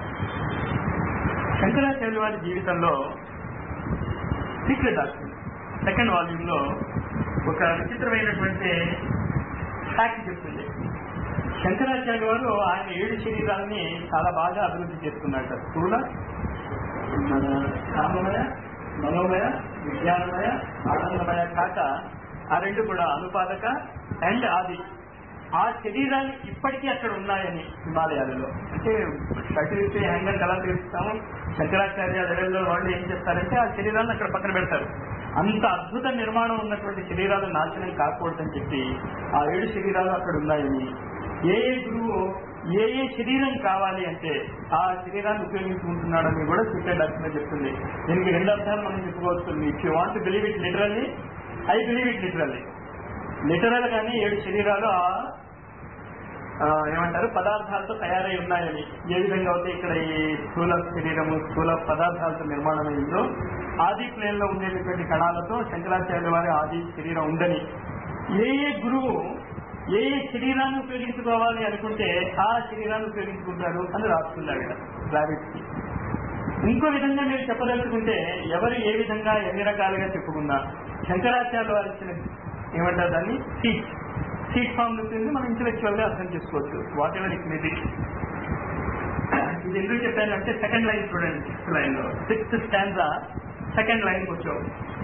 శంకరాచార్య వారి జీవితంలో సీక్రెట్ డాక్టర్ సెకండ్ వాల్యూమ్ లో ఒక విచిత్రమైనటువంటి ఫ్యాక్ట్ చెప్తుంది శంకరాచార్య వారు ఆయన ఏడు శరీరాలని చాలా బాగా అభివృద్ధి చేసుకున్నట్ట స్థూల మన కామమయ మనోమయ విజ్ఞానమయ ఆనందమయ కాక ఆ రెండు కూడా అనుపాదక అండ్ ఆది ఆ శరీరాలు ఇప్పటికీ అక్కడ ఉన్నాయని హిమాలయాలలో అంటే షర్ట్ హ్యాంగర్ ఎలా తీరుస్తాము శంకరాచార్య లెవెల్లో వాళ్ళు ఏం చేస్తారంటే ఆ శరీరాలను అక్కడ పక్కన పెడతారు అంత అద్భుత నిర్మాణం ఉన్నటువంటి శరీరాలు నాశనం కాకూడదని చెప్పి ఆ ఏడు శరీరాలు అక్కడ ఉన్నాయని ఏ ఏ గురువు ఏ ఏ శరీరం కావాలి అంటే ఆ శరీరాన్ని ఉపయోగించుకుంటున్నాడని కూడా సీక్రెట్ డాక్టర్ చెప్తుంది దీనికి రెండు అర్థాలు మనం చెప్పుకోవచ్చు if you want believe it literally I believe it literally literal గానే ఏడు శరీరాలు ఆ ఆ, ఏమంటారు పదార్థాలతో తయారై ఉన్నాయని ఏ విధంగా అయితే ఇక్కడ ఈ స్థూల శరీరము స్థూల పదార్థాలతో నిర్మాణం అయిందో ఆది ప్లేన్ లో ఉండేటటువంటి కణాలతో శంకరాచార్య వారి ఆది శరీరం ఉందని ఏ ఏ గురువు ఏ ఏ శరీరాన్ని ఉపయోగించుకోవాలి అనుకుంటే ఆ శరీరాన్ని ఉపయోగించుకుంటారు అని రాస్తున్నాడు ఇక్కడ రాబిట్ ఇంకో విధంగా మీరు చెప్పదలుచుకుంటే ఎవరు ఏ విధంగా ఎన్ని రకాలుగా చెప్పుకున్నా శంకరాచార్య వారు ఇచ్చిన ఏమంటారు దాన్ని సీట్ సీట్ ఫామ్ ఉంటుంది మనం ఇంటలెక్చువల్ గా అర్థం చేసుకోవచ్చు వాట్ ఎవర్ ఇట్ మేబీ ఇది ఎందుకు చెప్పానంటే సెకండ్ లైన్ చూడండి సిక్స్త్ లైన్ లో సిక్స్త్ స్టాండ్రా సెకండ్ లైన్ వచ్చావు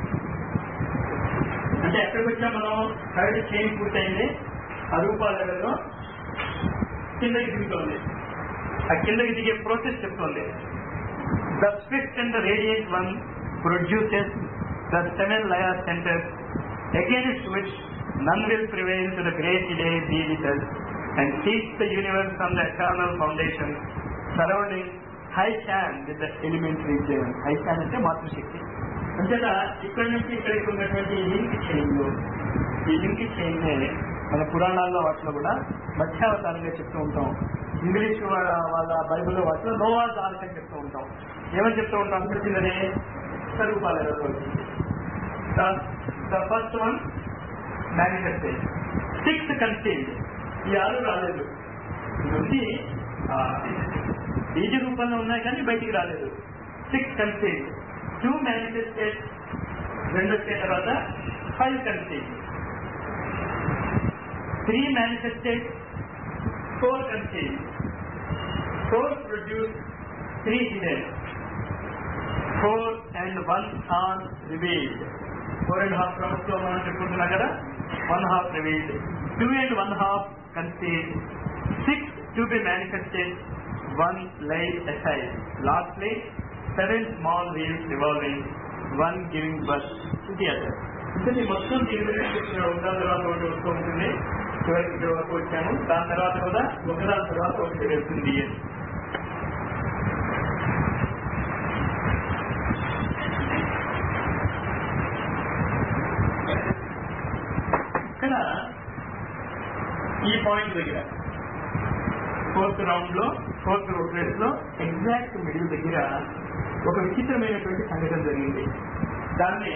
అంటే ఎక్కడికి వచ్చా మనం థర్డ్ చైన్ పూర్తయింది అరూపా లెవెల్లో కిందకి దిగుతోంది ఆ కిందకి దిగే ప్రాసెస్ చెప్తోంది the swift and the radiant one produces the seven layer centres against which none will prevail to the great day be with us and keeps the universe on the eternal foundation surrounding high chan with the elementary chain. high chan అంటే మాతృశక్తి అంతేత ఇక్కడ నుంచి ఇక్కడికి ఉన్నటువంటి ఈ link chain ఈ link chain మన పురాణాల్లో వాటిలో కూడా మధ్యావతారంగా చెప్తూ ఉంటాం ఇంగ్లీష్ వాళ్ళ వాళ్ళ బైబిల్లో వాటిలో నోవాజ్ ఆర్క్ అని చెప్తూ ఉంటాం ఏమని చెప్తూ ఉంటాం తెలిసిందని స్వరూపాలలో the first one manifestation six concealed ఈ ఆరు రాలేదు ఇది బీజ రూపంలో ఉన్నాయి కానీ బయటికి రాలేదు సిక్స్ కన్సీల్డ్ టూ మేనిఫెస్టేట్ రెండు వచ్చిన తర్వాత five concealed three manifested four concealed four produce three hidden four and one are revealed four and half products లో మనం చెప్పుకుంటున్నాం కదా one half revealed two and one half concealed six to be manifested one lie aside lastly seven small wheels revolving one giving birth to the other అంటే ఈ మొత్తం దీని గురించి చెప్పిన ఒకదాని తర్వాత ఒకటి వస్తూ ఉంటుంది చివరికి ఇక్కడ వరకు వచ్చాము దాని తర్వాత కూడా ఒకదాని తర్వాత ఒకటి వెళ్తుంది అని ఇక్కడ ఈ పాయింట్ దగ్గర ఫోర్త్ రౌండ్ లో ఫోర్త్ రేస్ లో ఎగ్జాక్ట్ మిడిల్ దగ్గర ఒక విచిత్రమైనటువంటి సంఘటన జరిగింది దాన్ని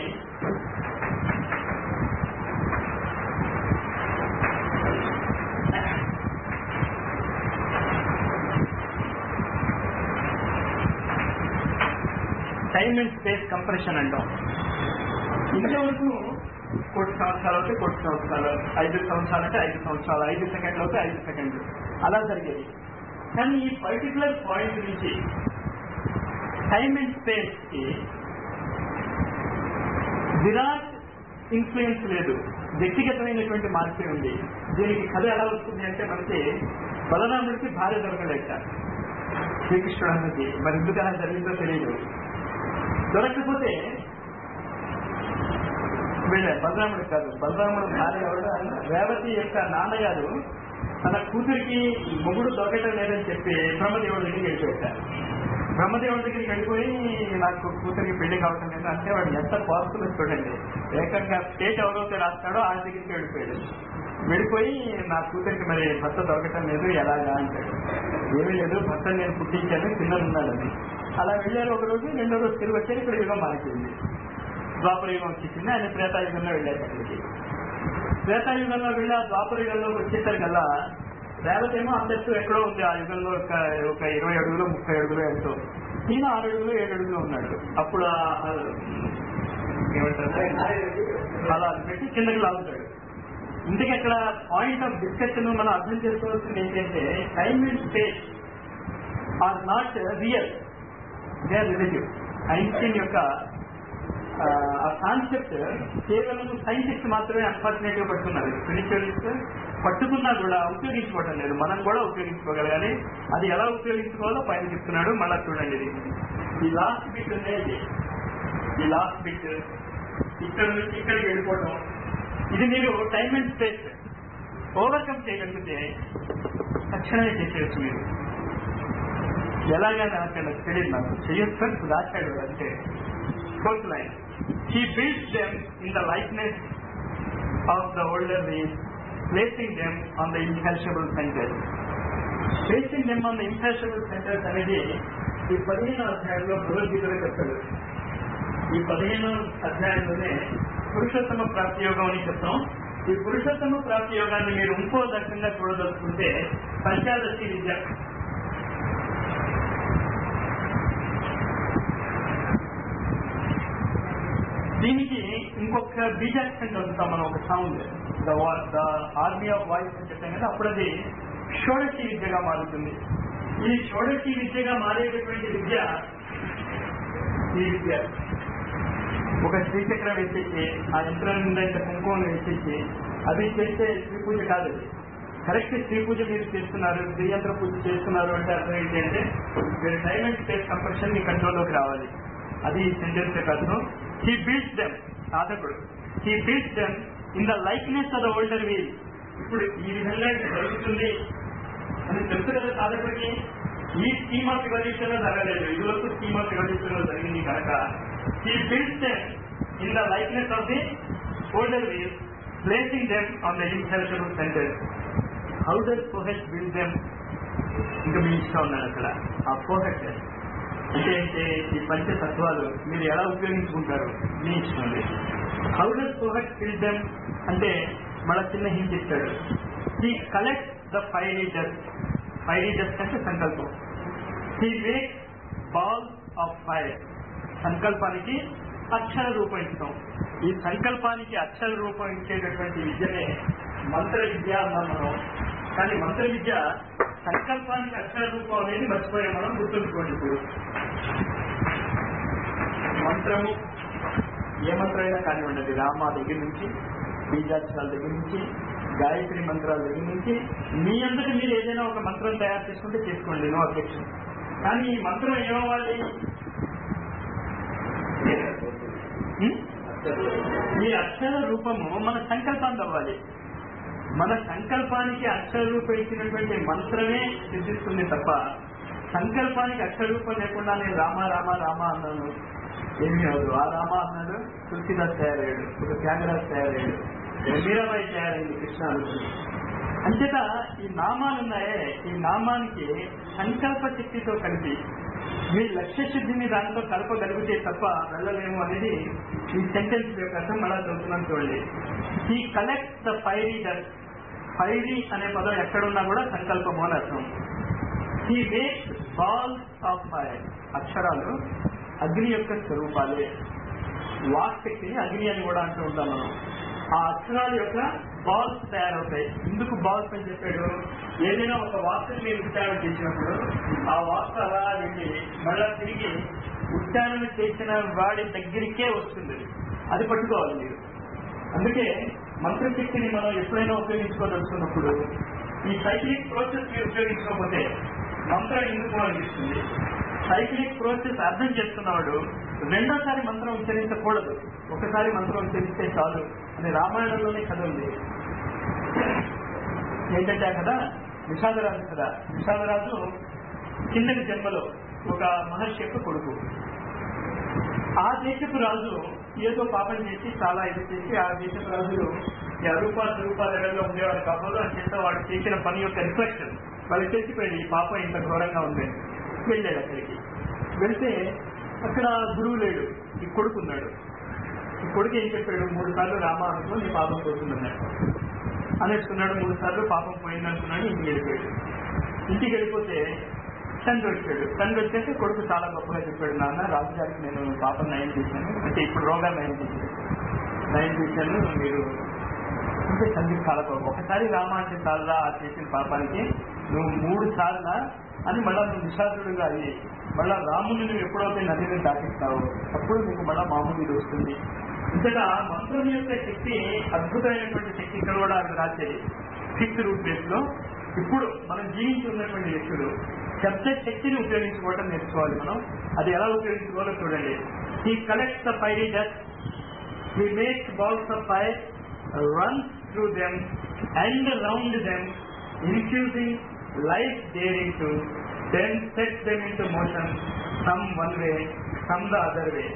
టైమ్ అండ్ స్పేస్ కంప్రెషన్ అంటాం ఇంతవరకు కోటి సంవత్సరాలు అయితే కోటి సంవత్సరాలు ఐదు సంవత్సరాలు అంటే ఐదు సంవత్సరాలు ఐదు సెకండ్లు అయితే ఐదు సెకండ్లు అలా జరిగేది కానీ ఈ పర్టికులర్ పాయింట్ నుంచి టైమ్ అండ్ స్పేస్ కి విరాట్ ఇన్ఫ్లుయెన్స్ లేదు వ్యక్తిగతమైనటువంటి మార్పే ఉంది దీనికి కథ ఎలా వస్తుంది అంటే మనకి బలరాముడికి భార్య దొరకలేక శ్రీకృష్ణుడు అన్నది మరి ఎందుకు అలా జరిగిందో తెలియదు దొరకకపోతే వీళ్ళ బలరాముడు కాదు బలరాముడు భార్య ఎవరు రేవతి యొక్క నాన్నగారు తన కూతురికి మొగుడు దొరకటం లేదని చెప్పి బ్రహ్మదేవుడి దగ్గరికి వెళ్ళిపోయారు బ్రహ్మదేవుడి దగ్గరికి వెళ్ళిపోయి నాకు కూతురికి పెళ్లి కావటం లేదు అంటే వాడు ఎంత పాజిటివ్ చూడండి ఏకంగా స్టేట్ ఎవరైతే రాస్తాడో ఆయన దగ్గరికి వెళ్ళిపోయాడు వెళ్ళిపోయి నా కూతురికి మరి భర్త దొరకటం లేదు ఎలాగా అంటాడు ఏమీ లేదు భర్త నేను పుట్టించాను చిన్నది ఉన్నాడని అలా వెళ్ళారు ఒక రోజు రెండో రోజు తిరిగి వచ్చారు ఇక్కడ యుగం మారిపోయింది ద్వాపర యుగం వచ్చేసింది ఆయన త్రేతాయుగంలో వెళ్ళారు అక్కడికి త్రేతాయుగంలో వెళ్ళి ఆ ద్వాపర యుగంలో వచ్చేసరికల్లా రేవతేమో అంతస్తు ఎక్కడో ఉంది ఆ యుగంలో ఒక ఒక ఇరవై అడుగులు ముప్పై అడుగులు ఎంతో ఈయన ఆరు అడుగులు ఏడు అడుగులు ఉన్నాడు అప్పుడు ఆ- ఆ ఏమంటారు అలా పెట్టి కిందకి లాగుతాడు ఇందుకే అక్కడ పాయింట్ ఆఫ్ డిస్కషన్ మనం అర్థం చేసుకోవాల్సింది ఏంటంటే time and space are not real they are relative Einstein యొక్క ఆ, ఆ కాన్సెప్ట్ కేవలం సైంటిస్ట్ మాత్రమే అన్ఫార్చునేట్ గా పట్టుకున్నారు స్పిరిచువలిస్ట్ పట్టుకున్నా కూడా ఉపయోగించుకోవడం లేదు మనం కూడా ఉపయోగించుకోగలగాలి అది ఎలా ఉపయోగించుకోవాలో పైన చెప్తున్నాడు మళ్ళా చూడండి ఇది ఈ లాస్ట్ బిట్ ఉండేది ఈ లాస్ట్ బిట్ ఇక్కడ నుంచి ఇక్కడికి వెళ్ళిపోవడం ఇది మీరు టైమ్ అండ్ స్పేస్ ఓవర్కమ్ చేయగలిగితే తక్షణమే చేసేయచ్చు మీరు ఎలాగైనా అక్కడ తెలియదు నాకు చేయొచ్చు రాశాడు అంటే fourth line he builds them in the likeness of the older wheels placing them on the imperishable centres placing them on the imperishable centres అనేది ఈ పదిహేను అధ్యాయంలో భగవద్గీతలో చెప్తాడు ఈ పదిహేను అధ్యాయంలోనే పురుషోత్తమ ప్రాప్తి యోగం అని చెప్తాం ఈ పురుషోత్తమ ప్రాప్తి యోగాన్ని మీరు ఇంకో రకంగా చూడదలుచుకుంటే పంచాదశి విద్య దీనికి ఇంకొక బీజాక్షరం చదువుతాం మనం ఒక sound the the army of voice అని చెప్పాం కదా అప్పుడు అది షోడశి విద్యగా మారుతుంది ఈ షోడశి విద్యగా మారేటటువంటి విద్య ఈ విద్య ఒక శ్రీచక్రం వేసేసి ఆ యంత్రం మీద ఇంత కుంకుమం వేసేసి అది చేస్తే శ్రీ పూజ కాదు అది కరెక్ట్ శ్రీ పూజ మీరు చేస్తున్నారు శ్రీయంత్ర పూజ చేస్తున్నారు అంటే అర్థం ఏంటి అంటే మీరు టైం అండ్ స్పేస్ కంప్రెషన్ మీ కంట్రోల్లోకి రావాలి అది సెంటెన్స్ యొక్క అర్థం హీ బిల్డ్స్ దెమ్ సాధకుడు he builds them in the likeness of the older wheel ఇప్పుడు ఈ విధంగా ఇది జరుగుతుంది అని తెలుసు కదా సాధకుడికి ఈ స్కీమ్ ఆఫ్ రివల్యూషన్ లో జరగలేదు ఇదివరకు స్కీమ్ ఆఫ్ రివల్యూషన్ లో జరిగింది కనుక ఈ builds in the likeness of the older wheel placing them on the inheritable centre how does Fohat build them ఇంకా మీ ఇష్టం ఉన్నాడు అక్కడ ఆ పోహెట్ అంటే ఏంటి ఈ పంచతత్వాలు మీరు ఎలా ఉపయోగించుకుంటారు మీ ఇష్టం అది how does Fohat build them అంటే మళ్ళా చిన్న హింట్ ఇస్తాడు he collect the fiery dust fiery dust అంటే సంకల్పం he make ball of fire సంకల్పానికి అక్షర రూపం ఇస్తాం ఈ సంకల్పానికి అక్షర రూపం ఇచ్చేటటువంటి విద్యనే మంత్ర విద్య అన్నాం మనం కానీ మంత్ర విద్య సంకల్పానికి అక్షర రూపం అనేది మర్చిపోయాం మనం గుర్తుంచుకోండి ఇప్పుడు మంత్రము ఏ మంత్రమైనా కానివ్వండి అది రామ దగ్గర నుంచి బీజాక్షరాల దగ్గర నుంచి గాయత్రి మంత్రాల దగ్గర నుంచి మీ అందరికి మీరు ఏదైనా ఒక మంత్రం తయారు చేసుకుంటే చేసుకోండి నో అబ్జెక్షన్ కానీ ఈ మంత్రం ఏమవ్వాలి హ్మ్? ఈ అక్షర రూపము మన సంకల్పానికి అవ్వాలి మన సంకల్పానికి అక్షర రూపం ఇచ్చినటువంటి మంత్రమే సిద్ధిస్తుంది తప్ప సంకల్పానికి అక్షర రూపం లేకుండా నేను రామ రామ రామ అన్నాను ఏమీ అవదు ఆ రామ అన్నాడు తులసిదాస్ తయారయ్యాడు ఒక త్యాగరాజ్ తయారయ్యాడు మీరాబాయి తయారైంది కృష్ణాలు అంచేత ఈ నామాలు ఉన్నాయే ఈ నామానికి సంకల్ప శక్తితో కలిపి మీ లక్ష్య శుద్ధిని దాంతో కలపగలిగితే తప్ప వెళ్ళలేము అనేది ఈ సెంటెన్స్ యొక్క అర్థం మళ్ళా చదువుతున్నాను చూడండి ఈ collect the fiery dust fiery అనే పదం ఎక్కడున్నా కూడా సంకల్పము అని అర్థం ఈ మేక్ బాల్స్ ఆఫ్ ఫైర్ అక్షరాలు అగ్ని యొక్క స్వరూపాలే వాక్ శక్తిని అగ్ని అని కూడా అంటూ ఉంటాం మనం ఆ అక్షరాల యొక్క బాల్స్ తయారవుతాయి ఎందుకు బాల్స్ అని చెప్పాడు ఏదైనా ఒక వాక్యం మీరు ఉచ్చారణ చేసినప్పుడు ఆ వాక్ అలా వెళ్ళి మళ్ళా తిరిగి ఉచ్చారణ చేసిన వాడి దగ్గరికే వస్తుంది అది. అది పట్టుకోవాలి మీరు అందుకే మంత్రశక్తిని మనం ఎప్పుడైనా ఉపయోగించుకోదలుచుకున్నప్పుడు ఈ సైక్లిక్ ప్రాసెస్ మీరు ఉపయోగించకపోతే మంత్రం ఎందుకు అనిపిస్తుంది సైక్లిక్ ప్రాసెస్ అర్థం చేస్తున్నవాడు రెండోసారి మంత్రం ఉచ్చరించకూడదు ఒకసారి మంత్రం ఉచ్చరిస్తే చాలు అని రామాయణంలోనే కథ ఉంది ఏంటంటే ఆ కథ విషాదరాజు కదా విషాదరాజు కిందటి జన్మలో ఒక మహర్షి యొక్క కొడుకు ఆ దేశపు రాజు ఏదో పాపం చేసి చాలా ఇది చేసి ఆ దేశపు రాజులు ఈ అరూప స్వరూప లెవెల్లో ఉండేవాడు కాబట్టి అని చేస్తే వాడు చేసిన పని యొక్క రిఫ్లెక్షన్ వాళ్ళు చేసిపోయింది ఈ పాపం ఇంత ఘోరంగా ఉంది వెళ్ళాడు అక్కడికి వెళ్తే అక్కడ గురువు లేడు ఈ కొడుకు ఉన్నాడు ఈ కొడుకు ఏం చెప్పాడు మూడు సార్లు రామ అనుకో నీ పాపం పోతుందన్నాడు అనేసుకున్నాడు మూడు సార్లు పాపం పోయిందనుకున్నాడు ఇంటికి వెళ్ళిపోయాడు ఇంటికి వెళ్ళిపోతే తండ్రి వచ్చాడు తండ్రి వచ్చేసి కొడుకు చాలా గొప్పగా చెప్పాడు నాన్న రాజుగారికి నేను పాపం నయం చేశాను అంటే ఇప్పుడు రోగాలు నయం చేశాను నయం చేశాను మీరు అంటే తండ్రి చాలా గొప్ప ఒకసారి రామ అంటే చాలా ఆ చేసిన పాపానికి నువ్వు మూడు సార్ల అని మళ్ళా నువ్వు నిషాదుడుగా అయ్యి మళ్ళా రాముని నువ్వు ఎప్పుడైతే నదిని దాటిస్తావు అప్పుడు నీకు మళ్ళా మామూలు ఇది వస్తుంది ఇంతగా మంత్రం యొక్క శక్తి అద్భుతమైనటువంటి శక్తి ఇక్కడ కూడా అది రాసేది ఫిఫ్త్ రూట్ బేస్ లో ఇప్పుడు మనం జీవించి ఉన్నటువంటి వ్యక్తులు శబ్ద శక్తిని ఉపయోగించుకోవడం నేర్చుకోవాలి మనం అది ఎలా ఉపయోగించుకోవాలో చూడండి ఈ collect the fiery dust he makes balls of fire, runs through them and around them, infusing life therein then sets them into motion, some one way, some the other way.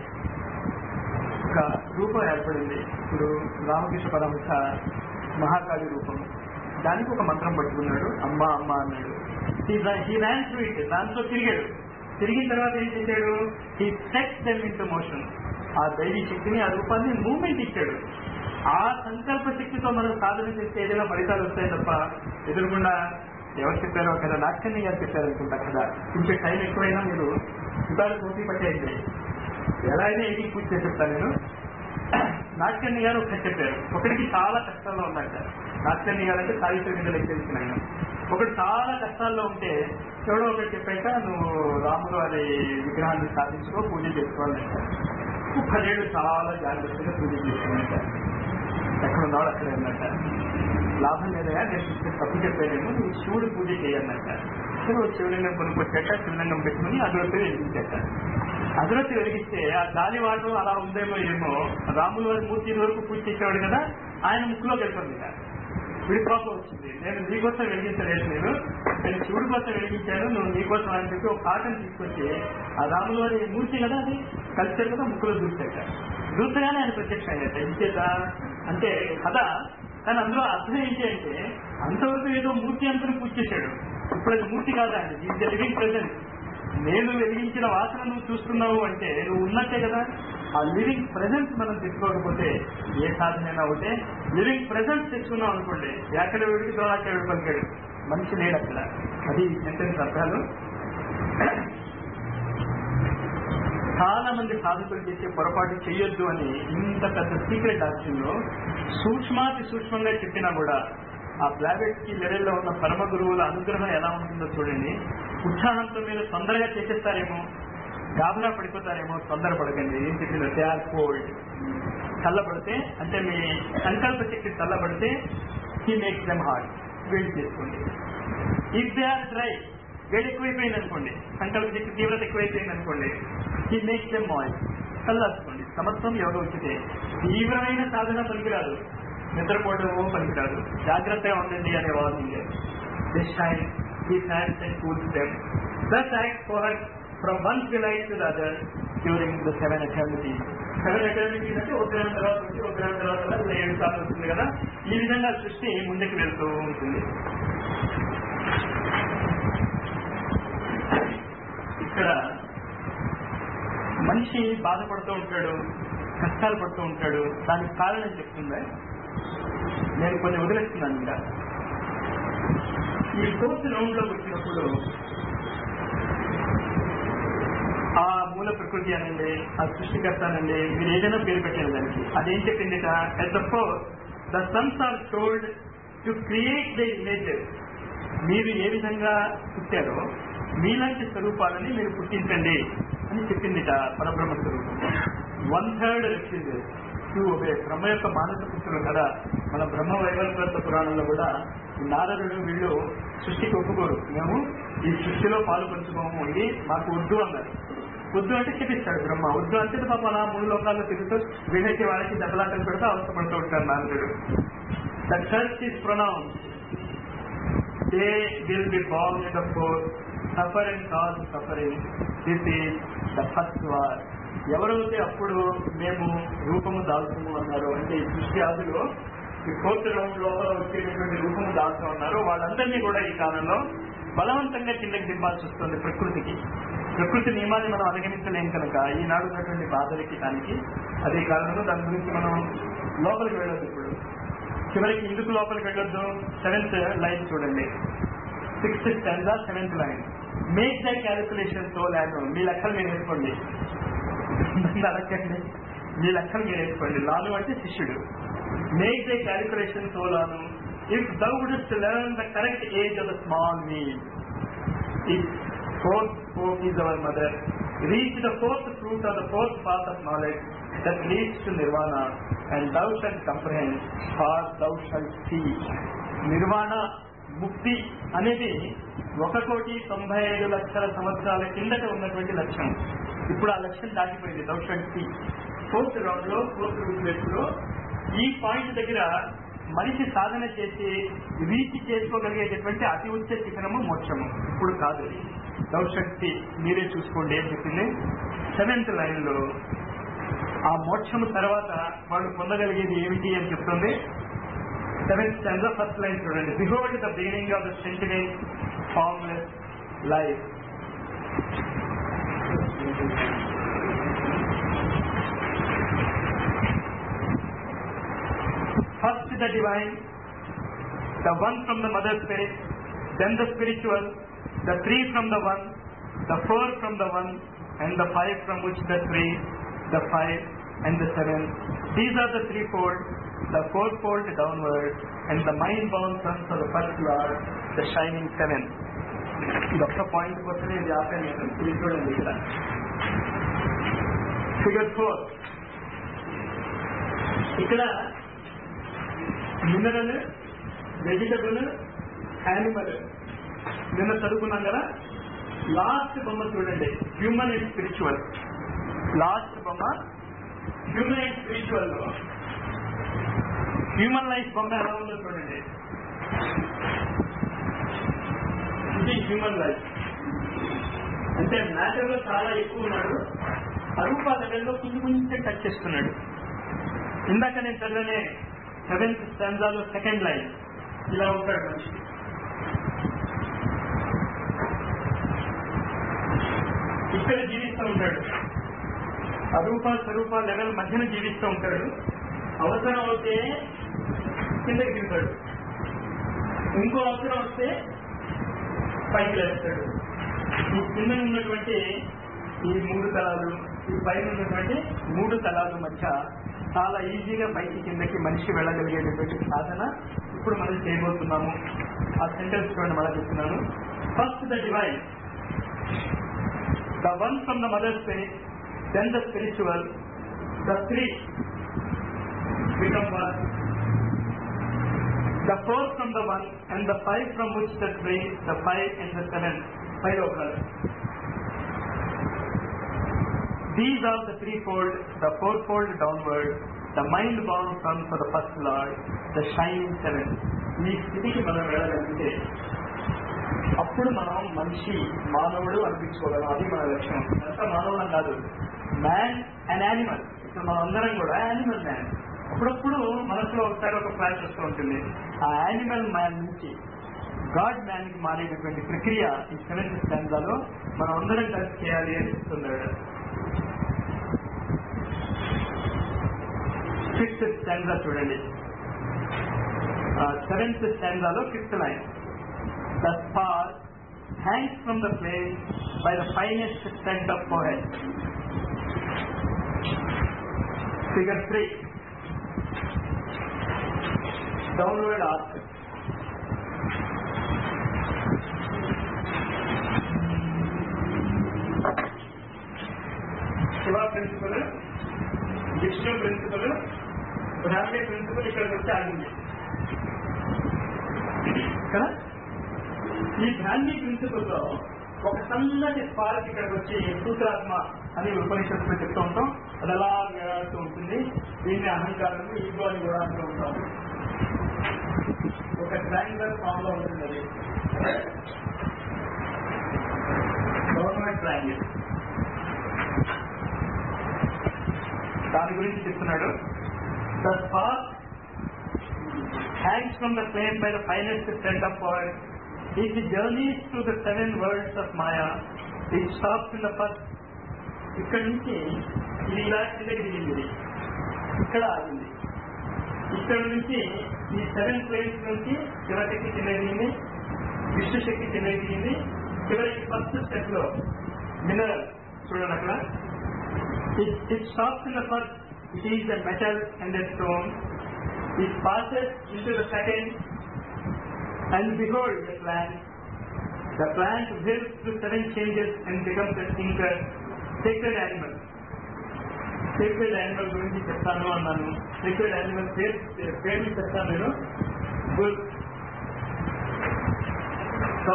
ఒక రూపం ఏర్పడింది ఇప్పుడు రామకృష్ణ పరమహంస మహాకాళి రూపం దానికి ఒక మంత్రం పట్టుకున్నాడు అమ్మ అమ్మ అన్నాడు హీ ర్యాన్ త్రూ ఇట్ దాంట్లో తిరిగాడు తిరిగిన తర్వాత ఏం చేశాడు he set them into motion ఆ దైవీ శక్తిని ఆ రూపాన్ని మూమెంట్ ఇచ్చాడు ఆ సంకల్ప శక్తితో మనం సాధన చేస్తే ఏదైనా ఫలితాలు వస్తాయి తప్ప ఎదురుకుండా ఎవరు చెప్పారో కదా నాట్కన్ని గారు చెప్పారు అనుకుంటా కదా కొంచెం టైం ఎక్కువైనా మీరు ఇవాళ పోటీ పట్టేయండి ఎలా అయినా ఎయిటింగ్ పూర్తి చేసి చెప్తాను నేను నాట్కన్ని గారు ఒకటి చెప్పారు ఒకటికి చాలా కష్టాల్లో ఉన్నట్ట నాట్కన్ని గారు అంటే సాహిత్య మీద తెలిసిన ఆయన ఒకటి చాలా కష్టాల్లో ఉంటే ఎవడో ఒకటి చెప్పాక నువ్వు రాముడు అనే విగ్రహాన్ని సాధించుకో పూజ చేసుకోవాలంట పదేళ్ళు చాలా జాగ్రత్తగా పూజ చేసుకోవాలంట ఎక్కడ ఉన్నాడు అక్కడ ఉన్నట్ట లాభం లేదయా నేను చెప్పే తప్పు చెప్పాను నువ్వు శివుడు పూజ చేయన్నట్ట సరే శివలింగం కొనుక్కొచ్చాక శివలింగం పెట్టుకుని అదొకటి వెలిగించాక అదొకటి వెలిగిస్తే ఆ గాలి వాటం అలా ఉందేమో ఏమో రాముల వారి మూర్తి వరకు పూజ చేసేవాడు కదా ఆయన ముక్కులో వెళ్తుంది వీడి కోపం వచ్చింది నేను నీకోసం వెలిగించలేదు నేను నేను శివుడి కోసం వెలిగించాను నువ్వు నీకోసం అని చెప్పి ఒక కాటన్ తీసుకొచ్చి ఆ రాములు వారి మూర్తి కదా అది కలిసారు కదా ముక్కులో దూసాక దూసగానే ఆయన ప్రత్యక్షం అయ్యాట ఇంచేత అంటే కథ కానీ అందులో అర్థం ఏంటి అంటే అంతవరకు ఏదో మూర్తి అంతా పూజ చేశాడు ఇప్పుడు అది మూర్తి కాదా అండి ఈజ్ లివింగ్ ప్రెసెంట్ నేను వెలిగించిన వాసన నువ్వు చూస్తున్నావు అంటే నువ్వు ఉన్నట్టే కదా ఆ లివింగ్ ప్రెసెన్స్ మనం తెచ్చుకోకపోతే ఏ సాధనైనా ఒకటే లివింగ్ ప్రెసెన్స్ తెచ్చుకున్నాం అనుకోండి ఎక్కడ వీడికి దోరాక్కడ పలికాడు మనిషి లేడు అక్కడ అది సెంటెన్స్ అర్థాలు చాలా మంది సాధకులు చేసే పొరపాటు చెయ్యొద్దు అని ఇంత పెద్ద సీక్రెట్ డాక్టర్లో సూక్ష్మాతి సూక్ష్మంగా చెప్పినా కూడా ఆ ప్లానెట్ కి లెవెల్లో ఉన్న పరమ గురువుల అనుగ్రహం ఎలా ఉంటుందో చూడండి ఉత్సాహంతో మీరు తొందరగా చేసేస్తారేమో గాబరా పడిపోతారేమో తొందర పడకండి ఏం చెప్పిందో దే ఆర్ కోల్డ్ చల్లబడితే అంటే మీ సంకల్ప శక్తి చల్లబడితే హీ మేక్స్ దెమ్ హార్డ్ వేడి చేసుకోండి ఇఫ్ దే ఆర్ డ్రై వేడి ఎక్కువైపోయింది అనుకోండి సంకల్ప శక్తి తీవ్రత ఎక్కువైపోయింది అనుకోండి హీ మేక్స్ దెమ్ ఆయిల్ చల్లార్చుకోండి సమత్వం యోగ ఉచితే తీవ్రమైన సాధన పనికిరాదు నిద్రపోవడం పనికిరాదు జాగ్రత్తగా ఉండండి అనే warning this time he hands and cool them thus act for from one delight to other during the seven అకాడమిటీ సెవెన్ అకాడమిటీస్ అంటే ఒక గ్రామం తర్వాత వచ్చి ఒక గ్రామం తర్వాత అలా ఏడు సార్లు వస్తుంది కదా ఈ విధంగా సృష్టి ముందుకు వెళ్తూ ఉంటుంది ఇక్కడ మనిషి బాధపడుతూ ఉంటాడు కష్టాలు పడుతూ ఉంటాడు దానికి కారణం చెప్తుందా నేను కొన్ని వదిలేస్తున్నాను ఇంకా ఈ ఫోర్త్ రౌండ్ లోకి వచ్చినప్పుడు ఆ మూల ప్రకృతి అనండి ఆ సృష్టికర్త అనండి మీరు ఏదైనా పేరు పెట్టండి దానికి అదేం చెప్పింది at the four the sons are told to create the images మీరు ఏ విధంగా పుట్టారో మీలాంటి స్వరూపాలని మీరు పుట్టించండి అని చెప్పిందిట పరబ్రహ్మ స్వరూపం one third refuse two obey Brahma యొక్క మానస పుత్రులు కదా మన బ్రహ్మ వైవర్త పురాణంలో కూడా ఈ నారదుడు వీళ్ళు సృష్టికి ఒప్పుకోరు మేము ఈ సృష్టిలో పాలు పంచుకోము ఇది మాకు వద్దు అన్నారు వద్దు అంటే చెప్పిస్తాడు బ్రహ్మ వద్దు అంటే పాప నా మూడు లోకాల్లో తిరుగుతూ వీళ్ళకి వాళ్ళకి దెబ్బలాటలు పెడితే అవసరపడుతూ ఉంటారు నారదుడు the church is pronounce they will be బాంగ్ in the four suffer and cause suffering this is the first war ఎవరైతే అప్పుడు మేము రూపము దాల్చము అన్నారు అంటే ఈ సృష్టి ఆదిలో ఈ ఫోర్త్ రౌండ్ లోపల వచ్చేటటువంటి రూపము దాల్చు అన్నారు వాళ్ళందరినీ కూడా ఈ కాలంలో బలవంతంగా కిందకి దింపాల్సి వస్తుంది ప్రకృతికి ప్రకృతి నియమాన్ని మనం అధిగమించలేం కనుక ఈనాడు ఉన్నటువంటి బాధలకి దానికి అదే కాలంలో దాని గురించి మనం లోపలికి వెళ్ళొద్దు ఇప్పుడు చివరికి ఎందుకు లోపలికి వెళ్ళొద్దు సెవెంత్ లైన్ చూడండి sixth stand seventh line make the calculation so Lanoo మీ లెక్కలు మీరు వేసుకోండి నన్ను అడగండి మీ లెక్కలు మీరు వేసుకోండి లాను అంటే శిష్యుడు make the calculation so Lanoo if thou wouldest learn the correct age of the small wheel if fourth hope is our mother. Reach the fourth fruit of the fourth path of knowledge that leads to nirvana, and thou shalt comprehend, for thou shalt see. నిర్వాణ ముక్తి అనేది ఒక కోటి తొంభై ఐదు లక్షల సంవత్సరాల కిందట ఉన్నటువంటి లక్ష్యం ఇప్పుడు ఆ లక్ష్యం దాటిపోయింది thou shalt see fourth round లో ఫోర్త్ రూట్ లో ఈ పాయింట్ దగ్గర మనిషి సాధన చేసి రీచ్ చేసుకోగలిగేటటువంటి అతి ఉచ్చ శిఖరము మోక్షము ఇప్పుడు కాదు దౌశక్తి మీరే చూసుకోండి అని చెప్పింది సెవెంత్ లైన్ లో ఆ మోక్షము తర్వాత వాళ్ళు పొందగలిగేది ఏమిటి అని చెప్తుంది సెవెంత్ స్టాండ్ ఫస్ట్ లైన్ చూడండి behold the beginning of the sentiment formless life First the divine, the one from the mother spirit, then the spiritual, the three from the one, the four from the one, and the five from which the three, the five, and the seven. These are the threefold, the fourfold downward, and the mind-bound sons of the first Lord, the shining seven. ఇదొక్క point కోసమే ఇది ఆపాను నేను ఇది చూడండి ఇక్కడ figure four ఇక్కడ mineral vegetable animal నిన్న చదువుకున్నాం కదా లాస్ట్ బొమ్మ చూడండి హ్యూమన్ అండ్ స్పిరిచువల్ లాస్ట్ బొమ్మ హ్యూమన్ అండ్ స్పిరిచువల్ లో హ్యూమన్ లైఫ్ బొమ్మ ఎలా ఉందో చూడండి ఇది హ్యూమన్ లైఫ్ అంటే మ్యాటర్ లో చాలా ఎక్కువ ఉన్నాడు అరూప లెవెల్లో కొంచెం కొంచెం టచ్ చేస్తున్నాడు ఇందాక నేను చదివనే సెవెంత్ స్టాంజాలో సెకండ్ లైన్ ఇలా ఉంటాడు మనిషి ఇక్కడ జీవిస్తూ ఉంటాడు అరూప స్వరూప లెవెల్ మధ్యన జీవిస్తూ ఉంటాడు అవసరం అవుతే కిందకి దిగుతాడు ఇంకో అవసరం వస్తే పైకి లేస్తాడు ఈ కింద ఉన్నటువంటి ఈ మూడు తలాలు ఈ పైన ఉన్నటువంటి మూడు తలాల మధ్య చాలా ఈజీగా పైకి కిందకి మనిషి వెళ్ళగలిగేటటువంటి సాధన ఇప్పుడు మనం చేయబోతున్నాము ఆ సెంటెన్స్ చూడండి మళ్ళీ చెప్తున్నాను first the divine the one from the mother spirit then the spiritual the three become one the four from the one and the five from which the three, the five and the seven, five occur. These are the threefold, the fourfold downward, the mind bound sun for the first lord, the shining seven. ఈ స్థితికి మనం వెళ్ళగలిగితే అప్పుడు మనం మనిషి మానవుడు అనిపించుకోగలం అది మన లక్ష్యం అంతా మానవులం కాదు మ్యాన్ అండ్ యానిమల్ ఇప్పుడు మనం అందరం కూడా యానిమల్ మ్యాన్ అప్పుడప్పుడు మనసులో ఒకసారి ఒక ఫ్లాష్ వస్తూ ఉంటుంది ఆ యానిమల్ మ్యాన్ నుంచి గాడ్ మ్యాన్ కి మారేటటువంటి ప్రక్రియ ఈ సెవెంత్ స్టాండాలో మనం అందరం కలిసి చేయాలి అని చెప్తున్నాడు ఫిఫ్త్ స్టాండా చూడండి సెవెంత్ స్టాండాలో fifth line the spark hangs from the flame by the finest strand of Fohat figure three downward arc. Shiva principle Vishnu principle Brahmi principle ఇక్కడికి వచ్చి ఆగింది కదా ఈ బ్రాహ్మీ ప్రిన్సిపల్ లో ఒక సన్నటి స్పార్క్ ఇక్కడికి వచ్చి సూత్రాత్మ అని ఉపనిషత్తులు చెప్తూ ఉంటాం అది అలా వేలాడుతూ ఉంటుంది దీన్ని అహంకారం ఈగో అని కూడా అంటూ ఉంటాం ఒక ట్రయాంగులర్ ఫామ్ లో ఉంటుంది అది గవర్నమెంట్ ట్రయాంగిల్ దాని గురించి చెప్తున్నాడు the spark hangs from the flame by the finest strand of world is the journeys to the seven worlds of maya it stops in the first ఇక్కడ నుంచి ఇది ఇలా కిందకి దిగింది ఇది. ఇక్కడ ఆగింది ఇక్కడ నుంచి ఈ సెవెన్ ప్లేన్స్ నుంచి శివశక్తి కిందకి విష్ణు శక్తి కిందకి దిగింది చివరికి ఫస్ట్ స్టెప్ లో మినరల్ చూడండి అక్కడ it stops in the first it is the metal and the stone it passes into the second and behold the plant the plant lives through seven changes and becomes a thinker, sacred animal. Secret animal గురించి చెప్తాను అన్నాను secret animal పేరు పేర్లు చెప్తాను నేను good so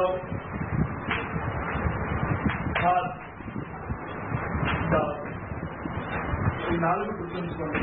ఈ నాలుగు గుర్తుంచుకోండి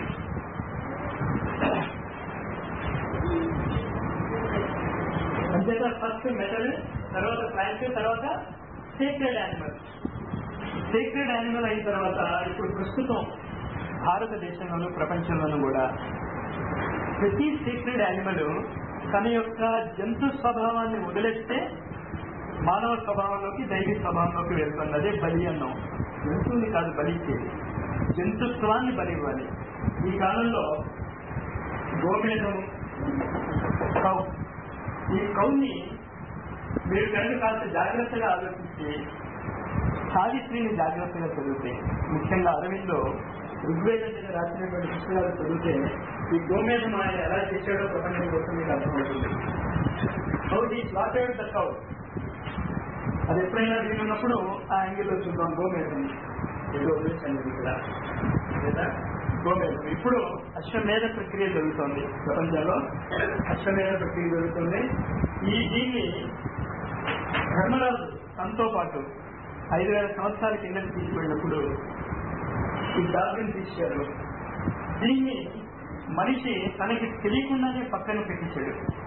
అంతేగా ఫస్ట్ మెటల్ తర్వాత ప్లాంట్ తర్వాత సీక్రెట్ యానిమల్ సీక్రెట్ యానిమల్ అయిన తర్వాత ఇప్పుడు ప్రస్తుతం భారతదేశంలోను ప్రపంచంలోనూ కూడా ప్రతి సీక్రెట్ యానిమల్ తన యొక్క జంతు స్వభావాన్ని వదిలేస్తే మానవ స్వభావంలోకి దైవీ స్వభావంలోకి వెళ్తుంది అదే బలి అన్నాం జంతువుని కాదు బలి ఇచ్చేది జంతుత్వాన్ని బలి ఇవ్వాలి ఈ కాలంలో గోమేధం కౌ ఈ కౌని మీరు కనుక కాస్త జాగ్రత్తగా ఆలోచించి సావిత్రిని జాగ్రత్తగా చదివితే ముఖ్యంగా అరవిందో ఋగ్వేదం మీద రాసినటువంటి పుస్తకాలు చదివితే ఈ గోమేధం ఆయన ఎలా చేశాడో ప్రపంచం కోసం మీకు అర్థమవుతుంది హౌ ఈ స్లాటెడ్ ద కౌ అది ఎప్పుడైనా విన్నప్పుడు ఆ యాంగిల్లో చూద్దాం గోమేధం ఏదో వదిలేసండి ఇక్కడ లేదా గోమేధం ఇప్పుడు అశ్వమేధ ప్రక్రియ జరుగుతోంది ప్రపంచంలో అశ్వమేధ ప్రక్రియ జరుగుతుంది ఈ దీన్ని ధర్మరాజు తనతో పాటు ఐదు వేల సంవత్సరాల కిందకి తీసుకెళ్ళినప్పుడు ఈ డార్విన్ తీశారు దీన్ని మనిషి తనకి తెలియకుండానే పక్కన పెట్టించాడు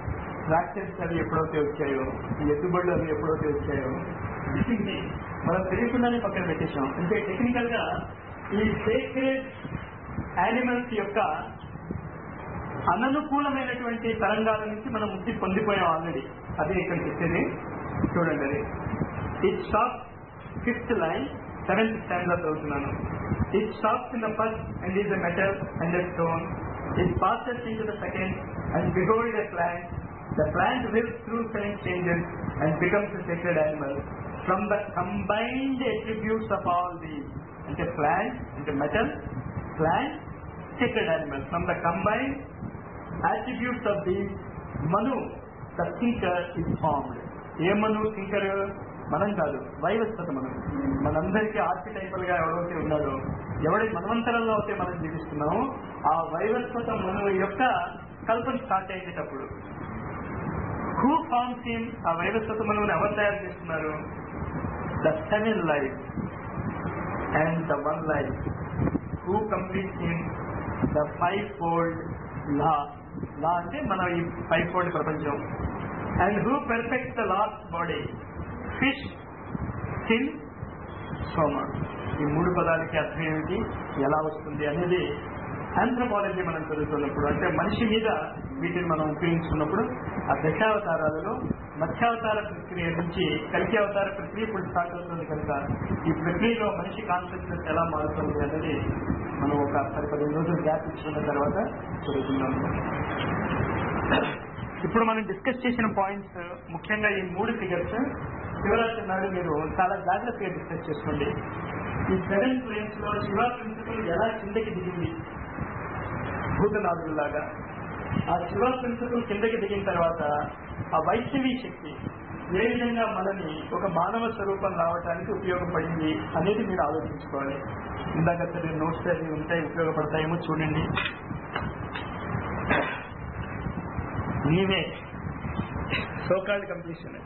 ట్రాక్టర్స్ అవి ఎప్పుడైతే వచ్చాయో ఈ ఎత్తుబడులు అవి ఎప్పుడైతే వచ్చాయో వీటిని మనం తెలియకుండానే పక్కన పెట్టేశాం అంటే టెక్నికల్ గా ఈ సేక్రెడ్ యానిమల్స్ యొక్క అననుకూలమైనటువంటి తరంగాల నుంచి మనం ముక్తి పొందిపోయాం ఆల్రెడీ అది ఇక్కడ చెప్పేది చూడండి అది it stop fifth line seventh stand లో చదువుతున్నాను it stops in the first and is the metal and the stone it passes into the second and behold the plant the plant will through seven changes and becomes sacred animal from the combined attributes of all these అంటే plant అంటే metal plant sacred animal. From the combined attributes of these, Manu, the thinker, is formed. ఏ Manu thinker మనం కాదు వైవస్వత మనం మనందరికీ ఆర్కిటైపల్ గా ఎవరైతే ఉన్నాడో ఎవడి మనవంతరంలో అయితే మనం జీవిస్తున్నామో ఆ వైవస్వత మను యొక్క కల్పన స్టార్ట్ అయ్యేటప్పుడు హూ ఫార్మ్స్ హిమ్ ఆ వైవస్వత మనువుని ఎవరు తయారు చేస్తున్నారు the seven life and the one life who complete him the fivefold Lha Lha అంటే మన ఈ ఫైవ్ ఫోల్డ్ ప్రపంచం and who perfect the last body fish skin soma ఈ మూడు పదాలకి అర్థం ఏమిటి ఎలా వస్తుంది అనేది ఆంథ్రపాలజీ మనం చదువుతున్నప్పుడు అంటే మనిషి మీద వీటిని మనం ఉపయోగించుకున్నప్పుడు ఆ దశావతారాలలో మత్స్యావతార ప్రక్రియ నుంచి కలికి అవతార ప్రక్రియ ఇప్పుడు స్టార్ట్ అవుతుంది కనుక ఈ ప్రక్రియలో మనిషి కాన్షియస్నెస్ ఎలా మారుతుంది అనేది మనం ఒక పది పదిహేను రోజులు గ్యాప్ ఇచ్చుకున్న తర్వాత చదువుకుందాం ఇప్పుడు మనం డిస్కస్ చేసిన పాయింట్స్ ముఖ్యంగా ఈ మూడు ఫిగర్స్ శివరాత్రి నాడు మీరు చాలా జాగ్రత్తగా డిస్కస్ చేసుకోండి ఈ సెవెన్ ప్లేన్స్ లో శివ ప్రిన్సిపల్ ఎలా కిందకి దిగింది భూతనాథుల్లాగా ఆ శివ ప్రిన్సిపల్ కిందకి దిగిన తర్వాత ఆ వైష్ణవి శక్తి ఏ విధంగా మనని ఒక మానవ స్వరూపం రావడానికి ఉపయోగపడింది అనేది మీరు ఆలోచించుకోవాలి ఇందాక సరే నోట్స్ అవి ఉంటాయి ఉపయోగపడతాయేమో చూడండి నీవే సోకాల్డ్ కంప్లీషన్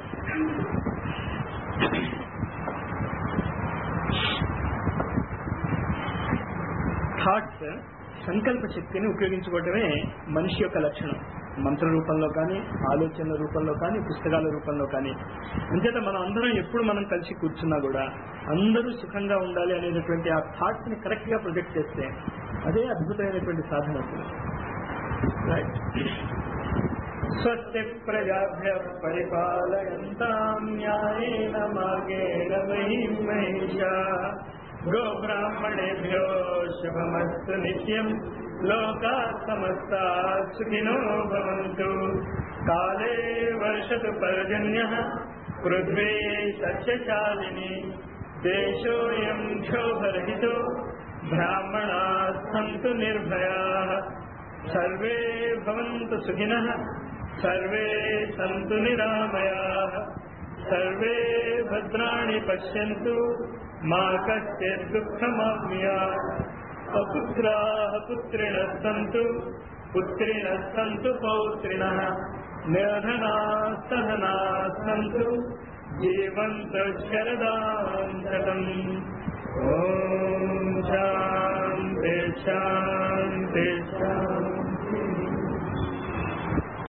థాట్స్ సంకల్ప శక్తిని ఉపయోగించుకోవటమే మనిషి యొక్క లక్షణం మంత్ర రూపంలో కానీ ఆలోచనల రూపంలో కానీ పుస్తకాల రూపంలో కానీ అంచేత మనం అందరం ఎప్పుడు మనం కలిసి కూర్చున్నా కూడా అందరూ సుఖంగా ఉండాలి అనేటటువంటి ఆ థాట్స్ ని కరెక్ట్ గా ప్రొజెక్ట్ చేస్తే అదే అద్భుతమైనటువంటి సాధన రైట్ స్వస్తి ప్రజాభ్య పరిపాలయంతాం న్యాయేన మార్గేణ మహిం మహిషా గో బ్రాహ్మణేభ్యో శుభమస్తు నిత్యం లోకా సమస్తా సుఖినో భవంతు కాలే వర్షతు పర్జన్య పృథ్వీ సస్యశాలిని దేశోయం క్షోభరహితో బ్రాహ్మణా సంతు నిర్భయా సర్వే భవంతు సుఖినః సర్వే సంతు నిరామయాః సర్వే భద్రాణి పశ్యంతు మా కశ్చిత్ దుఃఖమాప్నుయాత్ అపుత్రాः పుత్రిణः సంతు పుత్రిణः సంతు పౌత్రిణः నిర్ధనాः సహనాः సంతు జీవంతు శరదాం శతం ఓం శాంతి శాంతి శాంతి